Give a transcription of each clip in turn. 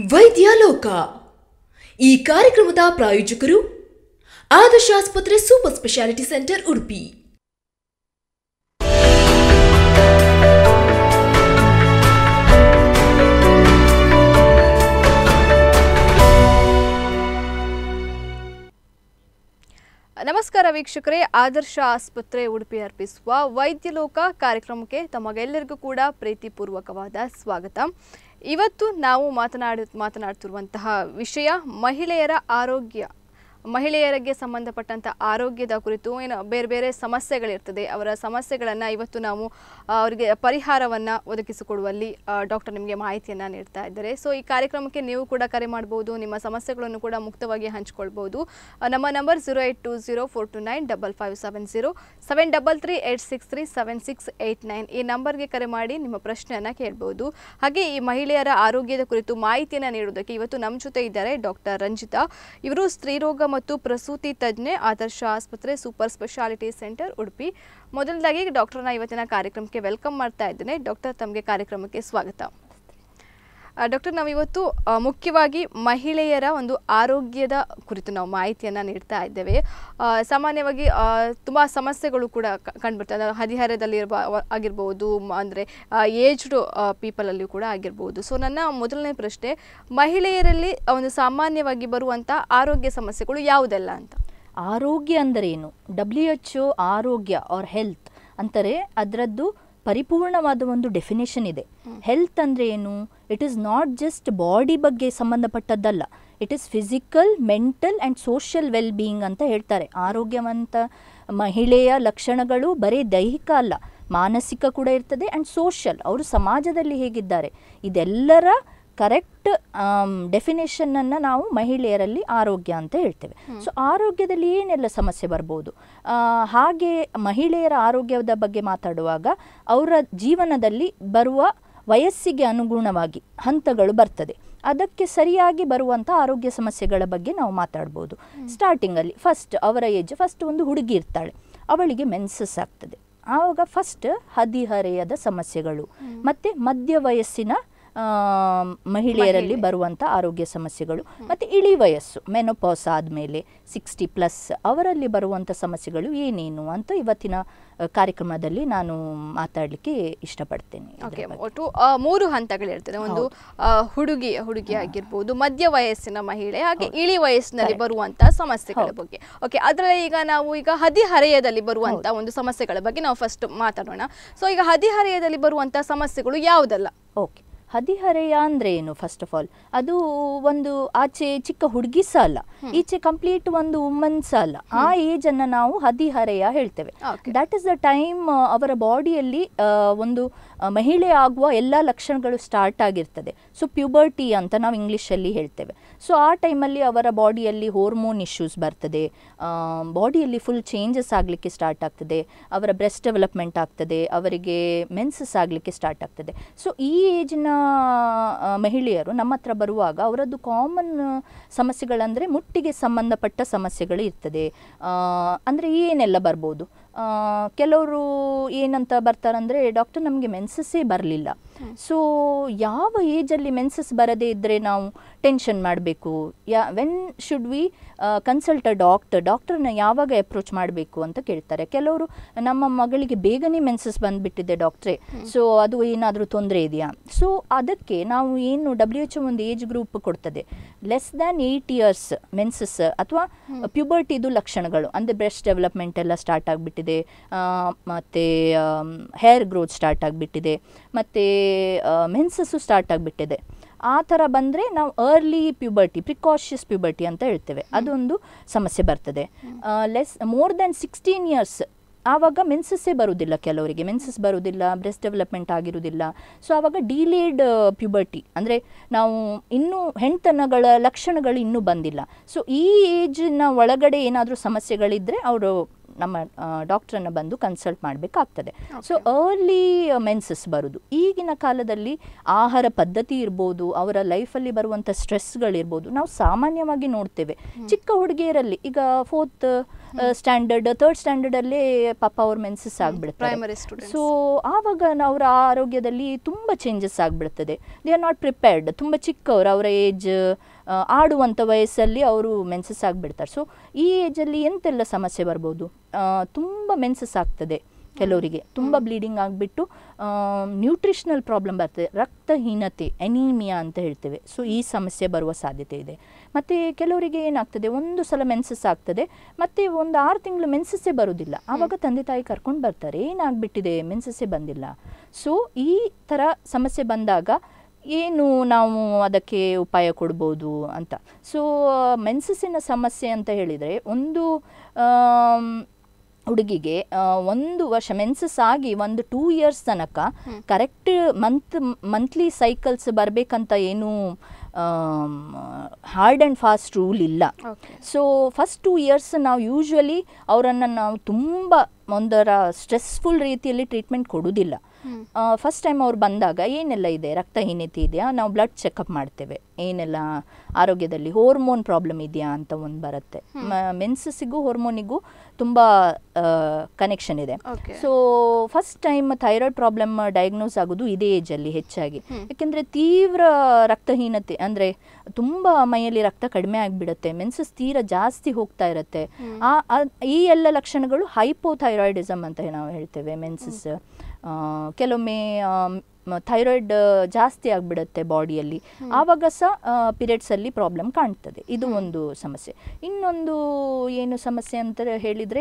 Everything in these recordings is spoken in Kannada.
ವೈದ್ಯ ಲೋಕ ಈ ಕಾರ್ಯಕ್ರಮದ ಪ್ರಾಯೋಜಕರು ಆದರ್ಶ ಆಸ್ಪತ್ರೆ ಸೂಪರ್ ಸ್ಪೆಷಾಲಿಟಿ ಸೆಂಟರ್ ಉಡುಪಿ ನಮಸ್ಕಾರ ವೀಕ್ಷಕರೇ ಆದರ್ಶ ಆಸ್ಪತ್ರೆ ಉಡುಪಿ ಅರ್ಪಿಸುವ ವೈದ್ಯಲೋಕ ಕಾರ್ಯಕ್ರಮಕ್ಕೆ ತಮಗೆಲ್ಲರಿಗೂ ಕೂಡ ಪ್ರೀತಿಪೂರ್ವಕವಾದ ಸ್ವಾಗತ ಇವತ್ತು ನಾವು ಮಾತನಾಡ ಮಾತನಾಡ್ತಿರುವಂತಹ ವಿಷಯ ಮಹಿಳೆಯರ ಆರೋಗ್ಯ ಮಹಿಳೆಯರಿಗೆ ಸಂಬಂಧಪಟ್ಟಂಥ ಆರೋಗ್ಯದ ಕುರಿತು ಏನು ಬೇರೆ ಬೇರೆ ಸಮಸ್ಯೆಗಳಿರ್ತದೆ ಅವರ ಸಮಸ್ಯೆಗಳನ್ನು ಇವತ್ತು ನಾವು ಆ, ಅವರಿಗೆ ಪರಿಹಾರವನ್ನು ಒದಗಿಸಿಕೊಡುವಲ್ಲಿ ಡಾಕ್ಟರ್ ನಿಮಗೆ ಮಾಹಿತಿಯನ್ನು ನೀಡ್ತಾ ಇದ್ದಾರೆ ಸೊ ಈ ಕಾರ್ಯಕ್ರಮಕ್ಕೆ ನೀವು ಕೂಡ ಕರೆ ಮಾಡ್ಬೋದು ನಿಮ್ಮ ಸಮಸ್ಯೆಗಳನ್ನು ಕೂಡ ಮುಕ್ತವಾಗಿ ಹಂಚ್ಕೊಳ್ಬೋದು ಆ, ನಮ್ಮ number zero eight two zero four two nine double five seven zero seven double three eight six three seven six eight nine ಈ ನಂಬರ್ಗೆ ಕರೆ ಮಾಡಿ ನಿಮ್ಮ ಪ್ರಶ್ನೆಯನ್ನು ಕೇಳ್ಬೋದು ಹಾಗೆ ಈ ಮಹಿಳೆಯರ ಆರೋಗ್ಯದ ಕುರಿತು ಮಾಹಿತಿಯನ್ನು ನೀಡುವುದಕ್ಕೆ ಇವತ್ತು ನಮ್ಮ ಜೊತೆ ಇದ್ದಾರೆ ಡಾಕ್ಟರ್ ರಂಜಿತಾ ಇವರು ಸ್ತ್ರೀರೋಗ ಮತ್ತು ಪ್ರಸೂತಿ ತಜ್ಞೆ ಆದರ್ಶ ಆಸ್ಪತ್ರೆ ಸೂಪರ್ ಸ್ಪೆಷಾಲಿಟಿ ಸೆಂಟರ್ ಉಡುಪಿ ಮೊದಲದಾಗಿ ಡಾಕ್ಟರ್ನ ಇವತ್ತಿನ ಕಾರ್ಯಕ್ರಮಕ್ಕೆ ವೆಲ್ಕಮ್ ಮಾಡ್ತಾ ಇದ್ದೇನೆ ಡಾಕ್ಟರ್ ತಮಗೆ ಕಾರ್ಯಕ್ರಮಕ್ಕೆ ಸ್ವಾಗತ ಆ, ಡಾಕ್ಟರ್ ನಾವಿವತ್ತು ಆ, ಮುಖ್ಯವಾಗಿ ಮಹಿಳೆಯರ ಒಂದು ಆರೋಗ್ಯದ ಕುರಿತು ನಾವು ಮಾಹಿತಿಯನ್ನು ನೀಡ್ತಾ ಇದ್ದೇವೆ ಆ, ಸಾಮಾನ್ಯವಾಗಿ ತುಂಬ ಸಮಸ್ಯೆಗಳು ಕೂಡ ಕ- ಕಂಡುಬರ್ತದೆ ಅದು ಹದಿಹರೆಯದಲ್ಲಿ ಇರ್ಬ ಅವ- ಆಗಿರ್ಬೋದು ಮ- ಅಂದರೆ ಏಜ್ಡ್ ಪೀಪಲಲ್ಲಿಯೂ ಕೂಡ ಆಗಿರ್ಬೋದು ಸೊ ನನ್ನ ಮೊದಲನೇ ಪ್ರಶ್ನೆ ಮಹಿಳೆಯರಲ್ಲಿ ಒಂದು ಸಾಮಾನ್ಯವಾಗಿ ಬರುವಂಥ ಆರೋಗ್ಯ ಸಮಸ್ಯೆಗಳು ಯಾವುದೆಲ್ಲ ಅಂತ ಆರೋಗ್ಯ ಅಂದರೆ ಏನು ಡಬ್ಲ್ಯೂ ಎಚ್ ಒ ಆರೋಗ್ಯ ಆರ್ ಹೆಲ್ತ್ ಅಂತಾರೆ ಅದರದ್ದು ಪರಿಪೂರ್ಣವಾದ ಒಂದು ಡೆಫಿನೇಷನ್ ಇದೆ ಹೆಲ್ತ್ ಅಂದರೆ ಏನು it is not just body ಬಗ್ಗೆ ಸಂಬಂಧಪಟ್ಟದ್ದಲ್ಲ it is physical mental and social well being ಅಂತ ಹೇಳ್ತಾರೆ ಆರೋಗ್ಯವಂತ ಮಹಿಳೆಯ ಲಕ್ಷಣಗಳು ಬರೀ ದೈಹಿಕ ಅಲ್ಲ ಮಾನಸಿಕ ಕೂಡ ಇರ್ತದೆ ಆ್ಯಂಡ್ ಸೋಷಿಯಲ್ ಅವರು ಸಮಾಜದಲ್ಲಿ ಹೇಗಿದ್ದಾರೆ ಇದೆಲ್ಲರ ಕರೆಕ್ಟ್ ಡೆಫಿನೇಷನನ್ನು ನಾವು ಮಹಿಳೆಯರಲ್ಲಿ ಆರೋಗ್ಯ ಅಂತ ಹೇಳ್ತೇವೆ ಸೊ ಆರೋಗ್ಯದಲ್ಲಿ ಏನೆಲ್ಲ ಸಮಸ್ಯೆ ಬರ್ಬೋದು ಆ, ಹಾಗೆ ಮಹಿಳೆಯರ ಆರೋಗ್ಯದ ಬಗ್ಗೆ ಮಾತಾಡುವಾಗ ಅವರ ಜೀವನದಲ್ಲಿ ಬರುವ ವಯಸ್ಸಿಗೆ ಅನುಗುಣವಾಗಿ ಹಂತಗಳು ಬರ್ತದೆ ಅದಕ್ಕೆ ಸರಿಯಾಗಿ ಬರುವಂಥ ಆರೋಗ್ಯ ಸಮಸ್ಯೆಗಳ ಬಗ್ಗೆ ನಾವು ಮಾತಾಡ್ಬೋದು ಸ್ಟಾರ್ಟಿಂಗಲ್ಲಿ ಫಸ್ಟ್ ಅವರ ಏಜ್ ಫಸ್ಟ್ ಒಂದು ಹುಡುಗಿ ಇರ್ತಾಳೆ ಅವಳಿಗೆ ಮೆನ್ಸಸ್ ಆಗ್ತದೆ ಆವಾಗ ಫಸ್ಟ್ ಹದಿಹರೆಯದ ಸಮಸ್ಯೆಗಳು ಮತ್ತು ಮಧ್ಯ ವಯಸ್ಸಿನ ಆ, ಮಹಿಳೆಯರಲ್ಲಿ ಬರುವಂಥ ಆರೋಗ್ಯ ಸಮಸ್ಯೆಗಳು ಮತ್ತು ಇಳಿ ವಯಸ್ಸು ಮೆನೋಪಾಸ್ ಆದಮೇಲೆ ಸಿಕ್ಸ್ಟಿ ಪ್ಲಸ್ ಅವರಲ್ಲಿ ಬರುವಂಥ ಸಮಸ್ಯೆಗಳು ಏನೇನು ಅಂತ ಇವತ್ತಿನ ಆ, ಕಾರ್ಯಕ್ರಮದಲ್ಲಿ ನಾನು ಮಾತಾಡಲಿಕ್ಕೆ ಇಷ್ಟಪಡ್ತೇನೆ ಇದ್ರ ಓಕೆ ಬಗ್ಗೆ. ಒಟ್ಟು ಆ, ಮೂರು ಹಂತಗಳಿರ್ತದೆ ಒಂದು ಆ, ಹುಡುಗಿ ಹುಡುಗಿ ಆಗಿರ್ಬೋದು ಮಧ್ಯ ವಯಸ್ಸಿನ ಮಹಿಳೆ ಹಾಗೆ ಇಳಿ ವಯಸ್ಸಿನಲ್ಲಿ ಬರುವಂತ ಸಮಸ್ಯೆಗಳ ಬಗ್ಗೆ ಓಕೆ ಅದರಲ್ಲಿ ಈಗ ನಾವು ಈಗ ಹದಿಹರೆಯದಲ್ಲಿ ಬರುವಂತ ಒಂದು ಸಮಸ್ಯೆಗಳ ಬಗ್ಗೆ ನಾವು ಫಸ್ಟ್ ಮಾತಾಡೋಣ ಸೊ ಈಗ ಹದಿಹರೆಯದಲ್ಲಿ ಬರುವಂತ ಸಮಸ್ಯೆಗಳು ಯಾವುದಲ್ಲ ಓಕೆ ಹದಿಹರೆಯ ಅಂದರೆ ಏನು ಫಸ್ಟ್ ಆಫ್ ಆಲ್ ಅದು ಒಂದು ಆಚೆ ಚಿಕ್ಕ ಹುಡುಗಿ ಸಹ ಅಲ್ಲ ಈಚೆ ಕಂಪ್ಲೀಟ್ ಒಂದು ವುಮನ್ ಸಹ ಅಲ್ಲ ಆ ಏಜನ್ನು ನಾವು ಹದಿಹರೆಯ ಹೇಳ್ತೇವೆ Okay. That is the time ಅವರ ಬಾಡಿಯಲ್ಲಿ ಒಂದು ಆ, ಮಹಿಳೆ ಆಗುವ ಎಲ್ಲ ಲಕ್ಷಣಗಳು ಸ್ಟಾರ್ಟ್ ಆಗಿರ್ತದೆ ಸೊ ಪ್ಯೂಬರ್ಟಿ ಅಂತ ನಾವು ಇಂಗ್ಲೀಷಲ್ಲಿ ಹೇಳ್ತೇವೆ ಸೊ ಆ ಟೈಮಲ್ಲಿ ಅವರ ಬಾಡಿಯಲ್ಲಿ ಹಾರ್ಮೋನ್ ಇಶ್ಯೂಸ್ ಬರ್ತದೆ ಬಾಡಿಯಲ್ಲಿ ಫುಲ್ ಚೇಂಜಸ್ ಆಗಲಿಕ್ಕೆ ಸ್ಟಾರ್ಟ್ ಆಗ್ತದೆ ಅವರ ಬ್ರೆಸ್ಟ್ ಡೆವಲಪ್ಮೆಂಟ್ ಆಗ್ತದೆ ಅವರಿಗೆ ಮೆನ್ಸಸ್ ಆಗಲಿಕ್ಕೆ ಸ್ಟಾರ್ಟ್ ಆಗ್ತದೆ ಸೊ ಈ ಏಜಿನ ಮಹಿಳೆಯರು ನಮ್ಮ ಹತ್ರ ಬರುವಾಗ ಅವರದ್ದು ಕಾಮನ್ ಸಮಸ್ಯೆಗಳಂದರೆ ಮುಟ್ಟಿಗೆ ಸಂಬಂಧಪಟ್ಟ ಸಮಸ್ಯೆಗಳು ಇರ್ತದೆ ಅಂದರೆ ಏನೆಲ್ಲ ಬರ್ಬೋದು ಆ, ಕೆಲವರು ಏನಂತ ಬರ್ತಾರಂದರೆ ಡಾಕ್ಟರ್ ನಮಗೆ ಮೆನ್ಸಸ್ಸೇ ಬರಲಿಲ್ಲ ಸೊ ಯಾವ ಏಜಲ್ಲಿ ಮೆನ್ಸಸ್ ಬರದೇ ಇದ್ದರೆ ನಾವು ಟೆನ್ಷನ್ ಮಾಡಬೇಕು yeah when should we consult a doctor ಡಾಕ್ಟರ್ನ ಯಾವಾಗ ಅಪ್ರೋಚ್ ಮಾಡಬೇಕು ಅಂತ ಕೇಳ್ತಾರೆ ಕೆಲವರು ನಮ್ಮ ಮಗಳಿಗೆ ಬೇಗನೆ ಮೆನ್ಸಸ್ ಬಂದುಬಿಟ್ಟಿದೆ ಡಾಕ್ಟ್ರೇ ಸೊ ಅದು ಏನಾದರೂ ತೊಂದರೆ ಇದೆಯಾ ಸೊ ಅದಕ್ಕೆ ನಾವು ಏನು ಡಬ್ಲ್ಯೂ ಎಚ್ ಒಂದು ಏಜ್ ಗ್ರೂಪ್ ಕೊಡ್ತದೆ less than eight years menses ಅಥವಾ ಪ್ಯೂಬರ್ಟಿದು ಲಕ್ಷಣಗಳು ಅಂದರೆ ಬ್ರೆಸ್ಟ್ ಡೆವಲಪ್ಮೆಂಟ್ ಎಲ್ಲ ಸ್ಟಾರ್ಟ್ ಆಗಿಬಿಟ್ಟಿದೆ ಮತ್ತು ಹೇರ್ ಗ್ರೋತ್ ಸ್ಟಾರ್ಟ್ ಆಗಿಬಿಟ್ಟಿದೆ ಮತ್ತು ಮೆನ್ಸಸ್ಸು ಸ್ಟಾರ್ಟ್ ಆಗಿಬಿಟ್ಟಿದೆ ಆ ಥರ ಬಂದರೆ ನಾವು ಅರ್ಲಿ ಪ್ಯೂಬರ್ಟಿ ಪ್ರಿಕಾಷಿಯಸ್ ಪ್ಯೂಬರ್ಟಿ ಅಂತ ಹೇಳ್ತೇವೆ ಅದೊಂದು ಸಮಸ್ಯೆ ಬರ್ತದೆ less more than sixteen years ಆವಾಗ ಮೆನ್ಸಸ್ಸೇ ಬರುವುದಿಲ್ಲ ಕೆಲವರಿಗೆ ಮೆನ್ಸಸ್ ಬರುವುದಿಲ್ಲ ಬ್ರೆಸ್ಟ್ ಡೆವಲಪ್ಮೆಂಟ್ ಆಗಿರುವುದಿಲ್ಲ ಸೊ ಆವಾಗ ಡಿಲೇಡ್ ಪ್ಯೂಬರ್ಟಿ ಅಂದರೆ ನಾವು ಇನ್ನೂ ಹೆಣ್ತನಗಳ ಲಕ್ಷಣಗಳು ಇನ್ನೂ ಬಂದಿಲ್ಲ ಸೊ ಈ ಏಜಿನ ಒಳಗಡೆ ಏನಾದರೂ ಸಮಸ್ಯೆಗಳಿದ್ದರೆ ಅವರು ನಮ್ಮ ಡಾಕ್ಟ್ರನ್ನ ಬಂದು ಕನ್ಸಲ್ಟ್ ಮಾಡಬೇಕಾಗ್ತದೆ ಸೊ ಅರ್ಲಿ ಮೆನ್ಸಸ್ ಬರೋದು ಈಗಿನ ಕಾಲದಲ್ಲಿ ಆಹಾರ ಪದ್ಧತಿ ಇರ್ಬೋದು ಅವರ ಲೈಫಲ್ಲಿ ಬರುವಂಥ ಸ್ಟ್ರೆಸ್ಗಳಿರ್ಬೋದು ನಾವು ಸಾಮಾನ್ಯವಾಗಿ ನೋಡ್ತೇವೆ ಚಿಕ್ಕ ಹುಡುಗಿಯರಲ್ಲಿ ಈಗ ಫೋರ್ತ್ ಸ್ಟ್ಯಾಂಡರ್ಡ್ ಥರ್ಡ್ ಸ್ಟ್ಯಾಂಡರ್ಡಲ್ಲೇ ಪಾಪ ಅವ್ರ ಮೆನ್ಸಸ್ ಆಗಿಬಿಡ್ತಾರೆ primary students. ಸೊ ಆವಾಗ ನಾವು ಅವರ ಆರೋಗ್ಯದಲ್ಲಿ ತುಂಬ ಚೇಂಜಸ್ ಆಗಿಬಿಡ್ತದೆ ದೇ ಆರ್ ನಾಟ್ ಪ್ರಿಪೇರ್ಡ್ ತುಂಬ ಚಿಕ್ಕವರು ಅವರ ಏಜ್ ಆಡುವಂಥ ವಯಸ್ಸಲ್ಲಿ ಅವರು ಮೆನ್ಸಸ್ ಆಗಿಬಿಡ್ತಾರೆ ಸೊ ಈ ಏಜಲ್ಲಿ ಎಂತೆಲ್ಲ ಸಮಸ್ಯೆ ಬರ್ಬೋದು ತುಂಬ ಮೆನ್ಸಸ್ ಆಗ್ತದೆ ಕೆಲವರಿಗೆ ತುಂಬ ಬ್ಲೀಡಿಂಗ್ ಆಗಿಬಿಟ್ಟು ನ್ಯೂಟ್ರಿಷನಲ್ ಪ್ರಾಬ್ಲಮ್ ಬರ್ತದೆ ರಕ್ತಹೀನತೆ ಎನೀಮಿಯಾ ಅಂತ ಹೇಳ್ತೇವೆ ಸೊ ಈ ಸಮಸ್ಯೆ ಬರುವ ಸಾಧ್ಯತೆ ಇದೆ ಮತ್ತು ಕೆಲವರಿಗೆ ಏನಾಗ್ತದೆ ಒಂದು ಸಲ ಮೆನ್ಸಸ್ ಆಗ್ತದೆ ಮತ್ತು ಒಂದು ಆರು ತಿಂಗಳು ಮೆನ್ಸಸ್ಸೇ ಬರೋದಿಲ್ಲ ಆವಾಗ ತಂದೆ ತಾಯಿ ಕರ್ಕೊಂಡು ಬರ್ತಾರೆ ಏನಾಗ್ಬಿಟ್ಟಿದೆ ಮೆನ್ಸಸ್ಸೇ ಬಂದಿಲ್ಲ ಸೊ ಈ ಥರ ಸಮಸ್ಯೆ ಬಂದಾಗ ಏನು ನಾವು ಅದಕ್ಕೆ ಉಪಾಯ ಕೊಡ್ಬೋದು ಅಂತ ಸೊ ಮೆನ್ಸಸ್ಸಿನ ಸಮಸ್ಯೆ ಅಂತ ಹೇಳಿದರೆ ಒಂದು ಆಮ್, ಹುಡುಗಿಗೆ ಆ, ಒಂದು ವರ್ಷ ಮೆನ್ಸಸ್ ಆಗಿ ಒಂದು ಟೂ ಇಯರ್ಸ್ ತನಕ ಕರೆಕ್ಟ್ ಮಂತ್ ಮಂತ್ಲಿ ಸೈಕಲ್ಸ್ ಬರಬೇಕಂತ ಏನು ಹಾರ್ಡ್ ಆ್ಯಂಡ್ ಫಾಸ್ಟ್ ರೂಲ್ ಇಲ್ಲ Okay. So first two years ನಾವು ಯೂಶ್ವಲಿ ಅವರನ್ನು ನಾವು ತುಂಬ ಒಂದರ ಸ್ಟ್ರೆಸ್ಫುಲ್ ರೀತಿಯಲ್ಲಿ ಟ್ರೀಟ್ಮೆಂಟ್ ಕೊಡೋದಿಲ್ಲ ಫಸ್ಟ್ ಟೈಮ್ ಅವ್ರು ಬಂದಾಗ ಏನೆಲ್ಲ ಇದೆ ರಕ್ತಹೀನತೆ ಇದೆಯಾ ನಾವು ಬ್ಲಡ್ ಚೆಕಪ್ ಮಾಡ್ತೇವೆ ಏನೆಲ್ಲ ಆರೋಗ್ಯದಲ್ಲಿ ಹೋರ್ಮೋನ್ ಪ್ರಾಬ್ಲಮ್ ಇದೆಯಾ ಅಂತ ಒಂದು ಬರುತ್ತೆ ಮೆನ್ಸಸ್ಸಿಗೂ ಹಾರ್ಮೋನಿಗೂ ತುಂಬ ಕನೆಕ್ಷನ್ ಇದೆ Okay. So first time thyroid problem diagnose ಆಗೋದು ಇದೇ ಏಜಲ್ಲಿ ಹೆಚ್ಚಾಗಿ ಯಾಕೆಂದರೆ ತೀವ್ರ ರಕ್ತಹೀನತೆ ಅಂದರೆ ತುಂಬ ಮೈಯಲ್ಲಿ ರಕ್ತ ಕಡಿಮೆ ಆಗಿಬಿಡುತ್ತೆ ಮೆನ್ಸಸ್ ತೀರ ಜಾಸ್ತಿ ಹೋಗ್ತಾ ಇರುತ್ತೆ ಆ ಆ- ಈ ಎಲ್ಲ ಲಕ್ಷಣಗಳು ಹೈಪೋಥೈರಾಯ್ಡಿಸಮ್ ಅಂತ ನಾವು ಹೇಳ್ತೇವೆ ಮೆನ್ಸಸ್ ಕೆಲವೊಮ್ಮೆ ಥೈರಾಯ್ಡ್ ಜಾಸ್ತಿ ಆಗಿಬಿಡುತ್ತೆ ಬಾಡಿಯಲ್ಲಿ ಆವಾಗ ಸಹ ಪೀರಿಯಡ್ಸಲ್ಲಿ ಪ್ರಾಬ್ಲಮ್ ಕಾಣ್ತದೆ ಇದು ಒಂದು ಸಮಸ್ಯೆ ಇನ್ನೊಂದು ಏನು ಸಮಸ್ಯೆ ಅಂತ ಹೇಳಿದರೆ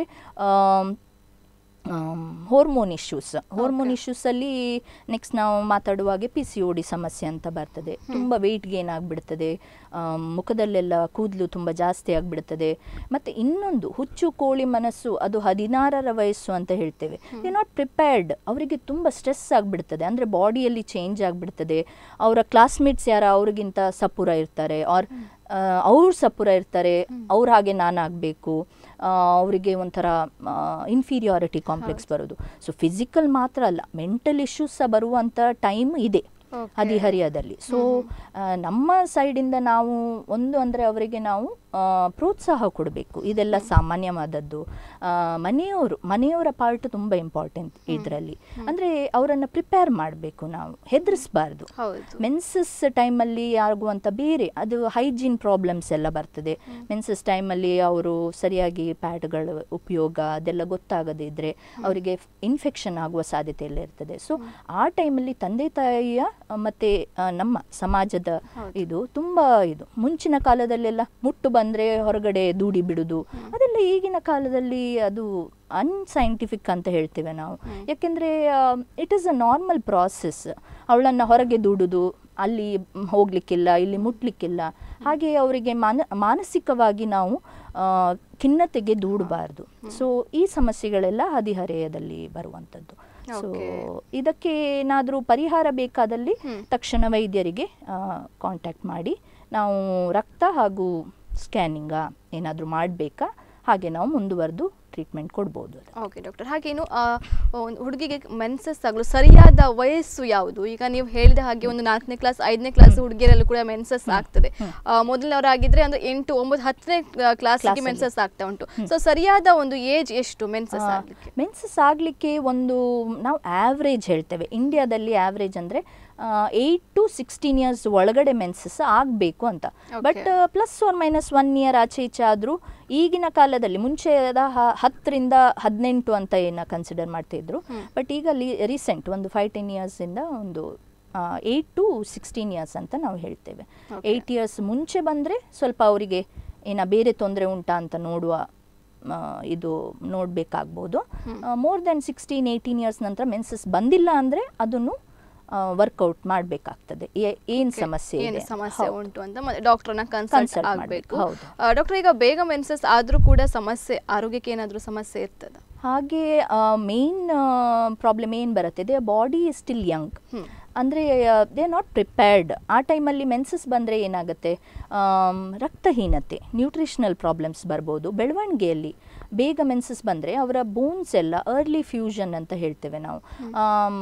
ಹೋರ್ಮೋನ್ ಇಶ್ಯೂಸ್ ಹೋರ್ಮೋನ್ ಇಶ್ಯೂಸಲ್ಲಿ ನೆಕ್ಸ್ಟ್ ನಾವು ಮಾತಾಡುವಾಗೆ ಪಿ ಸಿ ಒ ಡಿ ಸಮಸ್ಯೆ ಅಂತ ಬರ್ತದೆ ತುಂಬ ವೆಯ್ಟ್ ಗೇನ್ ಆಗಿಬಿಡ್ತದೆ ಮುಖದಲ್ಲೆಲ್ಲ ಕೂದಲು ತುಂಬ ಜಾಸ್ತಿ ಆಗಿಬಿಡ್ತದೆ ಮತ್ತು ಇನ್ನೊಂದು ಹುಚ್ಚು ಕೋಳಿ ಮನಸ್ಸು ಅದು ಹದಿನಾರರ ವಯಸ್ಸು ಅಂತ ಹೇಳ್ತೇವೆ ದೇ ನಾಟ್ ಪ್ರಿಪೇರ್ಡ್ ಅವರಿಗೆ ತುಂಬ ಸ್ಟ್ರೆಸ್ ಆಗಿಬಿಡ್ತದೆ ಅಂದರೆ ಬಾಡಿಯಲ್ಲಿ ಚೇಂಜ್ ಆಗಿಬಿಡ್ತದೆ ಅವರ ಕ್ಲಾಸ್ಮೇಟ್ಸ್ ಯಾರ ಅವ್ರಿಗಿಂತ ಸಪುರ ಇರ್ತಾರೆ ಆರ್ ಅವ್ರು ಸಪುರ ಇರ್ತಾರೆ ಅವ್ರ ಹಾಗೆ ನಾನಾಗಬೇಕು ಅವರಿಗೆ ಒಂಥರ ಇನ್ಫೀರಿಯಾರಿಟಿ ಕಾಂಪ್ಲೆಕ್ಸ್ ಬರೋದು ಸೊ ಫಿಸಿಕಲ್ ಮಾತ್ರ ಅಲ್ಲ ಮೆಂಟಲ್ ಇಶ್ಯೂಸ್ ಸಹ ಬರುವಂಥ ಟೈಮ್ ಇದೆ Okay. ಹದಿಹರಿಯದಲ್ಲಿ ಸೊ ನಮ್ಮ ಸೈಡಿಂದ ನಾವು ಒಂದು ಅಂದರೆ ಅವರಿಗೆ ನಾವು ಆ, ಪ್ರೋತ್ಸಾಹ ಕೊಡಬೇಕು ಇದೆಲ್ಲ ಸಾಮಾನ್ಯವಾದದ್ದು ಆ, ಮನೆಯವರು ಮನೆಯವರ ಪಾರ್ಟ್ ತುಂಬ ಇಂಪಾರ್ಟೆಂಟ್ ಇದರಲ್ಲಿ ಅಂದರೆ ಅವರನ್ನು ಪ್ರಿಪೇರ್ ಮಾಡಬೇಕು ನಾವು ಹೆದರಿಸಬಾರ್ದು ಹೌದು ಮೆನ್ಸಸ್ ಟೈಮಲ್ಲಿ ಆಗುವಂಥ ಬೇರೆ ಅದು ಹೈಜೀನ್ ಪ್ರಾಬ್ಲಮ್ಸ್ ಎಲ್ಲ ಬರ್ತದೆ ಮೆನ್ಸಸ್ ಟೈಮಲ್ಲಿ ಅವರು ಸರಿಯಾಗಿ ಪ್ಯಾಡ್ಗಳ ಉಪಯೋಗ ಅದೆಲ್ಲ ಗೊತ್ತಾಗದೇ ಇದ್ದರೆ ಅವರಿಗೆ ಇನ್ಫೆಕ್ಷನ್ ಆಗುವ ಸಾಧ್ಯತೆ ಎಲ್ಲ ಇರ್ತದೆ ಸೊ ಆ ಟೈಮಲ್ಲಿ ತಂದೆ ತಾಯಿಯ ಆ, ಮತ್ತೆ ಆ, ನಮ್ಮ ಸಮಾಜದ ಇದು ತುಂಬ ಇದು ಮುಂಚಿನ ಕಾಲದಲ್ಲೆಲ್ಲ ಮುಟ್ಟು ಬಂದರೆ ಹೊರಗಡೆ ದೂಡಿ ಬಿಡುದು ಅದೆಲ್ಲ ಈಗಿನ ಕಾಲದಲ್ಲಿ ಅದು ಅನ್ಸೈಂಟಿಫಿಕ್ ಅಂತ ಹೇಳ್ತೇವೆ ನಾವು ಯಾಕೆಂದರೆ it is a normal process ಅವಳನ್ನು ಹೊರಗೆ ದೂಡುದು ಅಲ್ಲಿ ಹೋಗ್ಲಿಕ್ಕಿಲ್ಲ ಇಲ್ಲಿ ಮುಟ್ಲಿಕ್ಕಿಲ್ಲ ಹಾಗೆ ಅವರಿಗೆ ಮಾನ ಮಾನಸಿಕವಾಗಿ ನಾವು ಆ, ಖಿನ್ನತೆಗೆ ದೂಡಬಾರ್ದು ಸೊ ಈ ಸಮಸ್ಯೆಗಳೆಲ್ಲ ಹದಿಹರೆಯದಲ್ಲಿ ಬರುವಂಥದ್ದು ಸೊ Okay. ಇದಕ್ಕೆ ಏನಾದರೂ ಪರಿಹಾರ ಬೇಕಾದಲ್ಲಿ ತಕ್ಷಣ ವೈದ್ಯರಿಗೆ ಕಾಂಟ್ಯಾಕ್ಟ್ ಮಾಡಿ ನಾವು ರಕ್ತ ಹಾಗೂ ಸ್ಕ್ಯಾನಿಂಗ ಏನಾದರೂ ಮಾಡಬೇಕಾ ಹಾಗೆ ನಾವು ಮುಂದುವರೆದು ಟ್ರೀಟ್ಮೆಂಟ್ ಕೊಡ್ಬೋದು ಅದಕ್ಕೆ. ಓಕೆ ಡಾಕ್ಟರ್ ಹಾಗೇನು ಆ, ಒಂದು ಹುಡುಗಿಗೆ ಮೆನ್ಸಸ್ ಆಗಲು ಸರಿಯಾದ ವಯಸ್ಸು ಯಾವುದು ಈಗ ನೀವು ಹೇಳಿದ ಹಾಗೆ ಒಂದು ನಾಲ್ಕನೇ ಕ್ಲಾಸ್ ಐದನೇ ಕ್ಲಾಸ್ ಹುಡುಗಿಯರಲ್ಲೂ ಕೂಡ ಮೆನ್ಸಸ್ ಆಗ್ತದೆ ಆ, ಮೊದಲನವರಾಗಿದ್ರೆ ಅಂದ್ರೆ ಎಂಟು ಒಂಬತ್ತು ಹತ್ತನೇ ಕ್ಲಾಸ್ಗೆ Class ಅಲ್ಲಿ. ಮೆನ್ಸಸ್ ಆಗ್ತಾ ಉಂಟು ಸೊ ಸರಿಯಾದ ಒಂದು ಏಜ್ ಎಷ್ಟು ಮೆನ್ಸಸ್ ಆಗಲಿಕ್ಕೆ ಮೆನ್ಸಸ್ ಆಗಲಿಕ್ಕೆ ಒಂದು ನಾವು ಆವ್ರೇಜ್ ಹೇಳ್ತೇವೆ ಇಂಡಿಯಾದಲ್ಲಿ ಆವ್ರೇಜ್ ಅಂದರೆ ಏಯ್ಟ್ ಟು ಸಿಕ್ಸ್ಟೀನ್ ಇಯರ್ಸ್ ಒಳಗಡೆ ಮೆನ್ಸಸ್ ಆಗಬೇಕು ಅಂತ but plus or minus one year ಆಚೆ ಈಚೆ ಆದರೂ ಈಗಿನ ಕಾಲದಲ್ಲಿ ಮುಂಚೆದ ಹ- ಹತ್ತರಿಂದ ಹದಿನೆಂಟು ಅಂತ ಏನು ಕನ್ಸಿಡರ್ ಮಾಡ್ತಿದ್ರು ಬಟ್ ಈಗ ರೀಸೆಂಟ್ ಒಂದು ಫೈವ್ ಟೆನ್ ಇಯರ್ಸಿಂದ ಒಂದು ಏಯ್ಟ್ ಟು ಸಿಕ್ಸ್ಟೀನ್ ಇಯರ್ಸ್ ಅಂತ ನಾವು ಹೇಳ್ತೇವೆ ಏಯ್ಟ್ ಇಯರ್ಸ್ ಮುಂಚೆ ಬಂದರೆ ಸ್ವಲ್ಪ ಅವರಿಗೆ ಏನ ಬೇರೆ ತೊಂದರೆ ಉಂಟಾ ಅಂತ ನೋಡುವ ಆ, ಇದು ನೋಡಬೇಕಾಗ್ಬೋದು more than sixteen eighteen years ನಂತರ ಮೆನ್ಸಸ್ ಬಂದಿಲ್ಲ ಅಂದರೆ ಅದನ್ನು ವರ್ಕೌಟ್ ಮಾಡಬೇಕಾಗ್ತದೆ ಏನು ಸಮಸ್ಯೆ ಏನು ಇದೆ ಸಮಸ್ಯೆ ಹೌದು. ಉಂಟು ಅಂತ ಡಾಕ್ಟರ್ನ ಕನ್ಸಲ್ಟ್ Consult ಆಗಬೇಕು ಮಾಡ್ಬೇಕು, ಹೌದು. ಡಾಕ್ಟರ್ ಈಗ ಬೇಗ ಮೆನ್ಸಸ್ ಆದ್ರೂ ಕೂಡ ಸಮಸ್ಯೆ ಆರೋಗ್ಯಕ್ಕೆ ಏನಾದರೂ ಸಮಸ್ಯೆ ಇರ್ತದ ಹಾಗೆ ಮೇನ್ ಪ್ರಾಬ್ಲಮ್ ಏನು ಬರುತ್ತೆ ದೇ ಬಾಡಿ ಸ್ಟಿಲ್ ಯಂಗ್ ಅಂದರೆ ದೇ ಆರ್ ನಾಟ್ ಪ್ರಿಪೇರ್ಡ್ ಆ ಟೈಮಲ್ಲಿ ಮೆನ್ಸಸ್ ಬಂದರೆ ಏನಾಗುತ್ತೆ ಆಮ್, ರಕ್ತಹೀನತೆ ನ್ಯೂಟ್ರಿಷನಲ್ ಪ್ರಾಬ್ಲಮ್ಸ್ ಬರ್ಬೋದು ಬೆಳವಣಿಗೆಯಲ್ಲಿ ಬೇಗ ಮೆನ್ಸಸ್ ಬಂದರೆ ಅವರ ಬೋನ್ಸ್ ಎಲ್ಲ ಅರ್ಲಿ ಫ್ಯೂಷನ್ ಅಂತ ಹೇಳ್ತೇವೆ ನಾವು ಆಮ್,